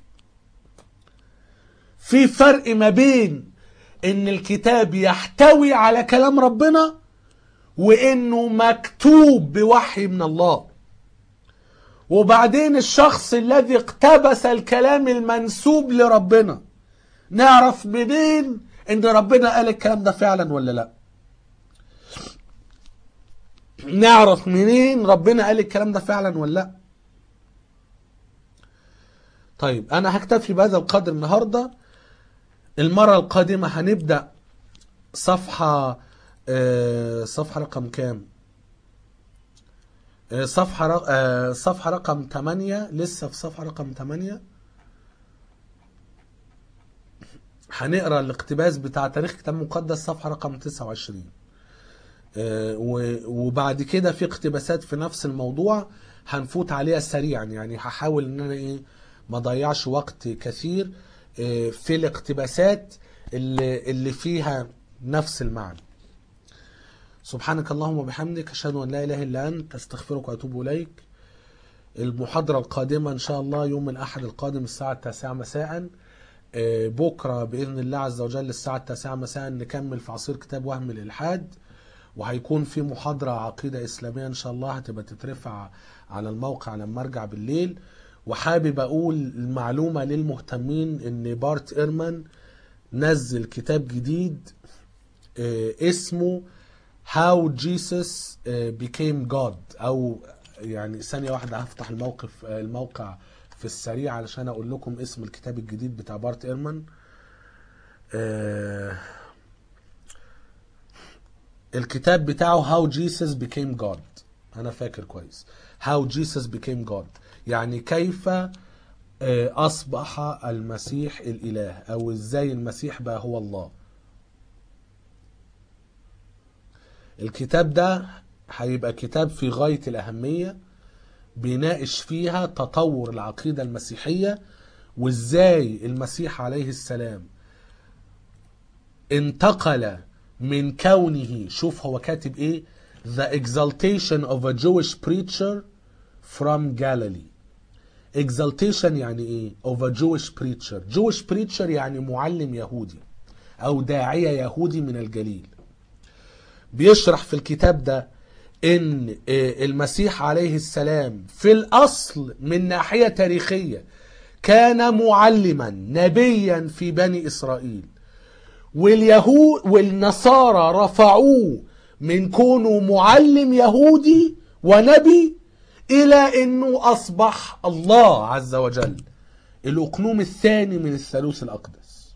في فرق ما بين ان الكتاب يحتوي على كلام ربنا وانه مكتوب بوحي من الله وبعدين الشخص الذي اقتبس الكلام المنسوب لربنا نعرف منين ان ربنا قال الكلام ده فعلا ولا لا نعرف منين ربنا قال الكلام ده فعلا ولا لا طيب انا هكتفي بهذا القدر النهارده المره القادمه هنبدا صفحه آه، صفحه رقم كام آه، صفحه رق... آه، صفحه رقم 8 لسه في صفحه رقم 8 هنقرا الاقتباس بتاع تاريخ كتاب مقدس صفحه رقم 29 آه، و- وبعد كده في اقتباسات في نفس الموضوع هنفوت عليها سريعا يعني هحاول ان انا ايه ما اضيعش وقت كثير آه، في الاقتباسات اللي, اللي فيها نفس المعنى سبحانك اللهم وبحمدك اشهد ان لا اله الا انت استغفرك واتوب اليك المحاضرة القادمة إن شاء الله يوم الأحد القادم الساعة التاسعة مساء آه، بكرة بإذن الله عز وجل الساعة التاسعة مساء نكمل في عصير كتاب وهم الإلحاد وهيكون في محاضرة عقيدة إسلامية إن شاء الله هتبقى تترفع على الموقع لما أرجع بالليل وحابب أقول المعلومة للمهتمين إن بارت إيرمان نزل كتاب جديد آه، اسمه How Jesus آه، Became God أو يعني ثانية واحدة هفتح الموقف آه، الموقع في السريع علشان أقول لكم اسم الكتاب الجديد بتاع بارت إيرمان آه، الكتاب بتاعه How Jesus Became God أنا فاكر كويس How Jesus Became God يعني كيف آه، أصبح المسيح الإله أو إزاي المسيح بقى هو الله الكتاب ده هيبقى كتاب في غاية الأهمية بيناقش فيها تطور العقيدة المسيحية وإزاي المسيح عليه السلام انتقل من كونه شوف هو كاتب ايه The exaltation of a Jewish preacher from Galilee exaltation يعني ايه of a Jewish preacher Jewish preacher يعني معلم يهودي او داعية يهودي من الجليل بيشرح في الكتاب ده ان آه، المسيح عليه السلام في الاصل من ناحية تاريخية كان معلما نبيا في بني اسرائيل واليهود والنصارى رفعوه من كونه معلم يهودي ونبي الى انه اصبح الله عز وجل الاقنوم الثاني من الثالوث الاقدس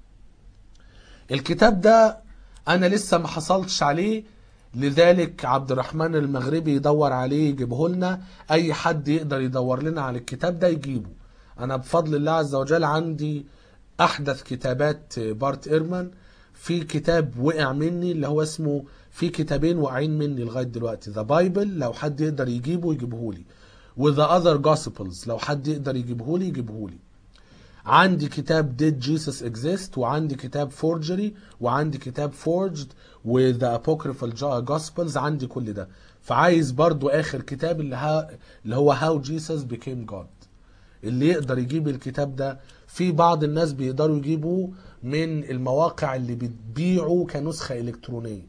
الكتاب ده انا لسه ما حصلتش عليه لذلك عبد الرحمن المغربي يدور عليه يجيبه لنا اي حد يقدر يدور لنا على الكتاب ده يجيبه انا بفضل الله عز وجل عندي احدث كتابات بارت ايرمان في كتاب وقع مني اللي هو اسمه في كتابين واقعين مني لغايه دلوقتي ذا بايبل لو حد يقدر يجيبه يجيبه لي وذا اذر جوسبلز لو حد يقدر يجيبه لي يجيبه لي عندي كتاب Did Jesus Exist وعندي كتاب Forgery وعندي كتاب Forged و The Apocryphal Jo- Gospels عندي كل ده فعايز برضو آخر كتاب اللي, ها اللي هو How Jesus Became God اللي يقدر يجيب الكتاب ده في بعض الناس بيقدروا يجيبوه من المواقع اللي بتبيعه كنسخة إلكترونية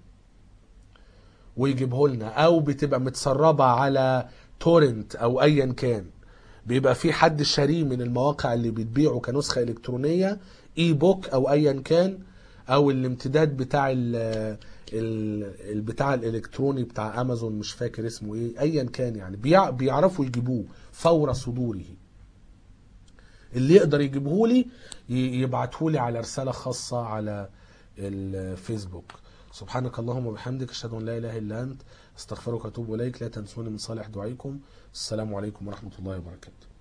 ويجيبه لنا او بتبقى متسربة على تورنت او ايا كان بيبقى في حد شاريه من المواقع اللي بتبيعه كنسخة الكترونية اي بوك او ايا كان او الامتداد بتاع ال ال- البتاع الالكتروني بتاع امازون مش فاكر اسمه ايه ايا كان يعني بيع- بيعرفوا يجيبوه فور صدوره اللي يقدر يجيبه لي يبعته لي على رسالة خاصة على الفيسبوك سبحانك اللهم وبحمدك اشهد ان لا اله الا انت استغفرك واتوب اليك لا تنسوني من صالح دعائكم السلام عليكم ورحمة الله وبركاته